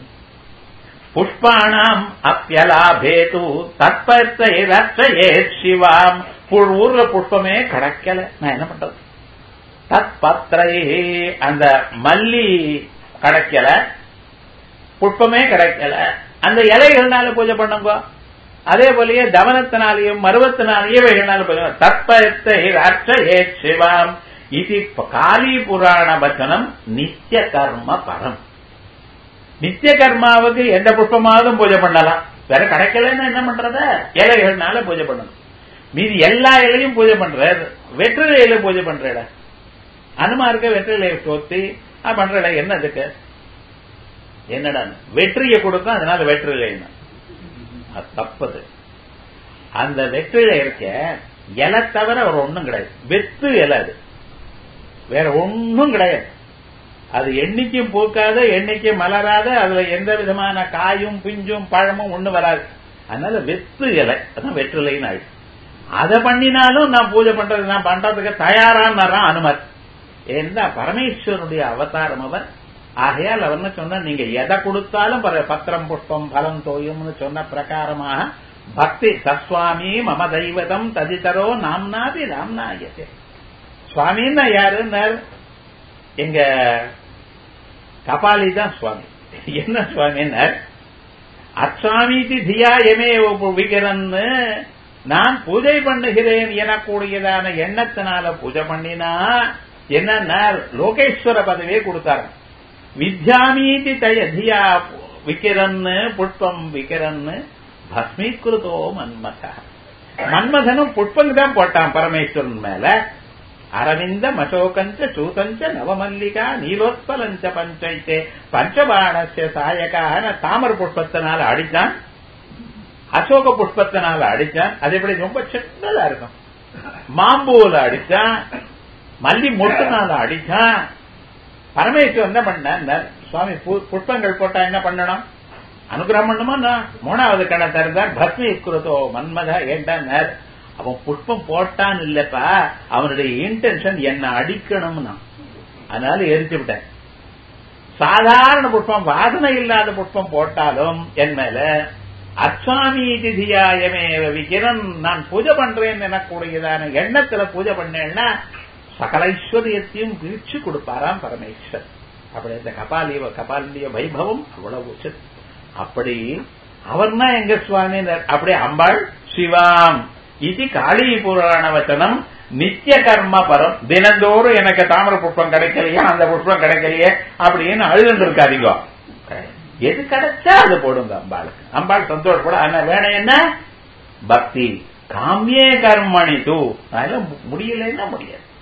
புஷ்பாணாம் அப்பியலாபேது தத்பத்தை ரச்சயே சிவாம் ஊர்ல புஷ்பமே கிடைக்கல நான் என்ன பண்றது தத் பத்திரையே அந்த மல்லி கிடைக்கல புஷ்பமே கிடைக்கல அந்த இலைகள்னால பூஜை பண்ணுங்க அதே போலயே தவனத்தினாலேயும் மருவத்தினாலேயே இவைகள்னால பூஜை தற்பயத்தை ரட்சயே சிவாம் இது காலி புராண வச்சனம் நித்திய கர்ம பரம் நித்திய கர்மாவுக்கு எந்த புஷ்பமாவது பூஜை பண்ணலாம் வேற கிடைக்கலன்னு என்ன பண்றத இலைகள்னால பூஜை பண்ணணும் மீதி எல்லா இலையும் பூஜை பண்ற வெற்றிலையில பூஜை பண்ற அனுமாருக்க வெற்றிலையை சோத்தி பண்ற என்ன அதுக்கு என்னடா வெற்றியை கொடுக்கும் அதனால வெற்றிலைன்னு அது தப்பது அந்த வெற்றிலை இருக்க இலை தவிர அவர் ஒண்ணும் கிடையாது வெத்து இலை அது வேற ஒன்னும் கிடையாது அது என்னைக்கும் பூக்காத என்னைக்கும் மலராத அதுல எந்த விதமான காயும் பிஞ்சும் பழமும் ஒண்ணு வராது அதனால வெத்து இலை அதான் வெற்றிலைன்னு ஆயிடுச்சு அதை பண்ணினாலும் நான் பூஜை பண்றது நான் பண்றதுக்கு தயாரான்னு அனுமர் ஏன்னா பரமேஸ்வருடைய அவதாரம் அவர் ஆகையால் அவர்னு சொன்ன நீங்க எதை கொடுத்தாலும் பத்திரம் புஷ்பம் பலம் தோயும்னு சொன்ன பிரகாரமாக பக்தி சஸ்வாமி மம தெய்வதம் ததிதரோ நாம்னாபி நாம்னாயத்தே சுவாமின்னா யாருன்னார் எங்க கபாலி தான் சுவாமி என்ன சுவாமின்னார் அச்சாமிக்கு தியா எமே விகரன்னு நான் பூஜை பண்ணுகிறேன் எனக்கூடியதான எண்ணத்தினால பூஜை பண்ணினா என்ன லோகேஸ்வர பதவியை கொடுத்தாரு வித்யாமீதி தயதியா விக்கிரன்னு புஷ்பம் விக்கிரன்னு பஸ்மீகிருதோ மன்மத மன்மதனும் புஷ்பம் தான் போட்டான் பரமேஸ்வரன் மேல அரவிந்த மசோகஞ்ச சூதஞ்ச நவமல்லிகா நீலோத்பலஞ்ச பஞ்சைத்தே பஞ்சபாணஸ்ய சாயகான தாமர புஷ்பத்தினால அடிச்சான் அசோக புஷ்பத்தினால அடிச்சான் அது எப்படி ரொம்ப சின்னதா இருக்கும் மாம்பூல அடிச்சான் மல்லி மொட்டுனால அடிச்சான் பரமேஸ்வரன் என்ன பண்ண சுவாமி புஷ்பங்கள் போட்டா என்ன பண்ணணும் அனுகிரகம் பண்ணுமா மூணாவது கடை திறந்தார் பஸ்மி குருதோ மன்மத ஏண்டார் அவன் புஷ்பம் போட்டான் இல்லப்பா அவனுடைய இன்டென்ஷன் என்ன அடிக்கணும்னா அதனால எரிச்சு விட்டேன் சாதாரண புஷ்பம் வாசனை இல்லாத புஷ்பம் போட்டாலும் என் மேல அச்சாமி திதியாயமே விகிரன் நான் பூஜை பண்றேன் எனக்கூடியதான எண்ணத்துல பூஜை பண்ணேன்னா சகல ஐஸ்வர்யத்தையும் பிரிச்சு கொடுப்பாராம் பரமேஸ்வர் அப்படி இந்த கபாலி கபாலிய வைபவம் அவ்வளவு உச்சது அப்படி அவர்னா எங்க சுவாமி அப்படி அம்பாள் சிவாம் இது காளி புராண வச்சனம் நித்திய கர்ம பரம் தினந்தோறும் எனக்கு தாமர புஷ்பம் கிடைக்கலையா அந்த புஷ்பம் கிடைக்கலையே அப்படின்னு அழுதுட்டு இருக்காதீங்க எது கிடைச்சா அது போடுங்க அம்பாளுக்கு அம்பாள் சந்தோஷப்பட ஆனா வேணும் என்ன பக்தி காமியே கர்மணி தூ அதெல்லாம் முடியலன்னா முடியாது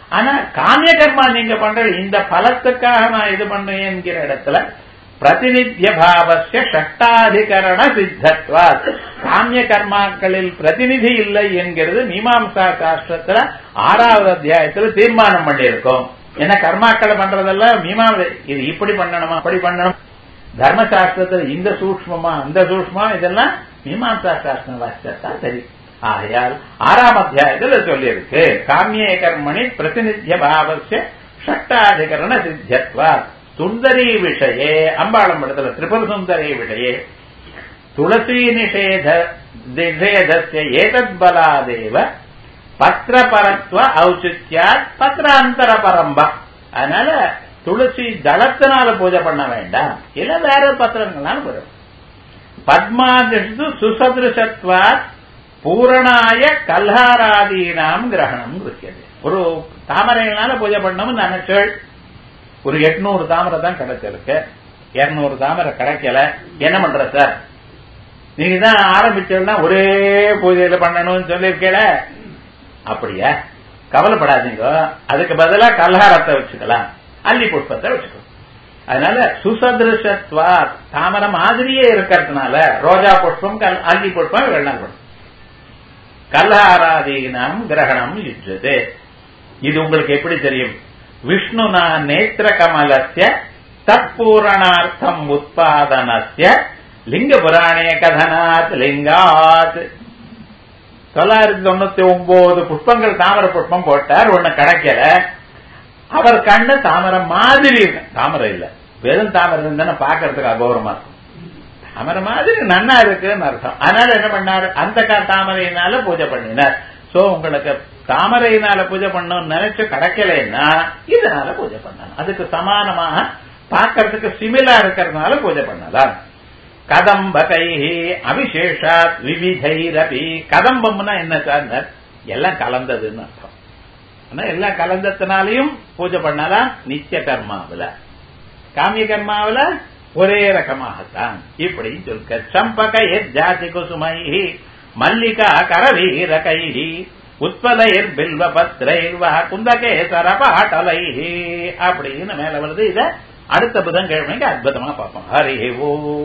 ஆனா காமிய கர்மா நீங்க பண்ற இந்த பலத்துக்காக நான் இது பண்றேன் என்கிற இடத்துல பிரதிநித்திய பாவசிய ஷட்டாதிகரண சித்தத்வா காமிய கர்மாக்களில் பிரதிநிதி இல்லை என்கிறது மீமாம்சா சாஸ்திரத்துல ஆறாவது அத்தியாயத்துல தீர்மானம் பண்ணியிருக்கோம் ஏன்னா கர்மாக்களை பண்றதெல்லாம் மீமாவை இது இப்படி பண்ணணுமா அப்படி பண்ணணும் தர்மசாஸ்திரத்துல இந்த சூக்மமா அந்த சூக்மமா இதெல்லாம் மீமாம்சா சாஸ்திர வாசிச்சா சரி ஆகையால் ஆறாம் அத்தியாயத்தில் சொல்லியிருக்கு காமிய கர்மணி பிரதிநித்திய பாவசிய ஷட்டாதிகரண சித்தியத்வா சுந்தரி விஷயே அம்பாளம் படத்துல திரிபுர சுந்தரி விஷயே துளசி நிஷேத நிஷேதஸ்ய ஏதத் பலாதேவ பத்திரபரத்வ ஔச்சித்யாத் பத்திராந்தர பரம்பா அதனால துளசி தளத்தினால பூஜை பண்ண வேண்டாம் இல்ல வேற பத்திரங்களால பூஜை பத்மாதிஷு சுசதிருஷத்வாத் பூரணாய கல்ஹாராதீனாம் கிரகணம் கிருஷ்யது ஒரு தாமரையினால பூஜை பண்ணணும்னு நினைச்சேள் ஒரு எட்நூறு தாமரை தான் கிடைச்சிருக்கு இருநூறு தாமரை கிடைக்கல என்ன பண்ற சார் நீங்க தான் ஆரம்பிச்சோம்னா ஒரே பூஜையில பண்ணணும்னு சொல்லியிருக்கல அப்படியா கவலைப்படாதீங்க அதுக்கு பதிலா கல்ஹாரத்தை வச்சுக்கலாம் அல்லி புஷ்பத்தை வச்சுக்கோ அதனால சுசதிருஷத்வா தாமரை மாதிரியே இருக்கிறதுனால ரோஜா புஷ்பம் அல்லி புஷ்பம் வெள்ளம் புஷ்பம் கல்ஹாராதீனம் கிரகணம் யுஜது இது உங்களுக்கு எப்படி தெரியும் விஷ்ணுனா நேத்திர கமலஸ்ய தற்பூரணார்த்தம் உற்பாதனஸ்ய லிங்க புராணே கதனாத் லிங்காத் தொள்ளாயிரத்தி தொண்ணூத்தி ஒன்பது புஷ்பங்கள் தாமரை புஷ்பம் போட்டார் ஒண்ணு கிடைக்கல அவர் கண்ணு தாமரை மாதிரி தாமரை இல்ல வெறும் தாமரை இருந்தானே பாக்குறதுக்கு அகோரமா இருக்கும் தாமரை மாதிரி நன்னா இருக்குன்னு அர்த்தம் அதனால என்ன பண்ணாரு அந்த தாமரையினால பூஜை பண்ணினார் சோ உங்களுக்கு தாமரையினால பூஜை பண்ணணும்னு நினைச்சு கிடைக்கலன்னா இதனால பூஜை பண்ணலாம் அதுக்கு சமானமாக பார்க்கறதுக்கு சிமிலா இருக்கிறதுனால பூஜை பண்ணலாம் கதம்ப கைஹி அவிசேஷாத் விவிதைரபி கதம்பம்னா என்ன சார் எல்லாம் கலந்ததுன்னு அர்த்தம் ஆனா எல்லாம் கலந்ததுனாலையும் பூஜை பண்ணலாம் நித்திய கர்மாவில காமிய கர்மாவில ஒரே ரகமாகத்தான் இப்படி சொல்க சம்பக ஜாதி குசுமைஹி மல்லிகா கரவீர கைஹி உத்பலைர் பில்வ பத்ரைர்வா குந்தகேசர பாட்டலைஹி அப்படின்னு மேல வருது இத அடுத்த புதன்கிழமைக்கு அற்புதமா பார்ப்போம் ஹரி ஓ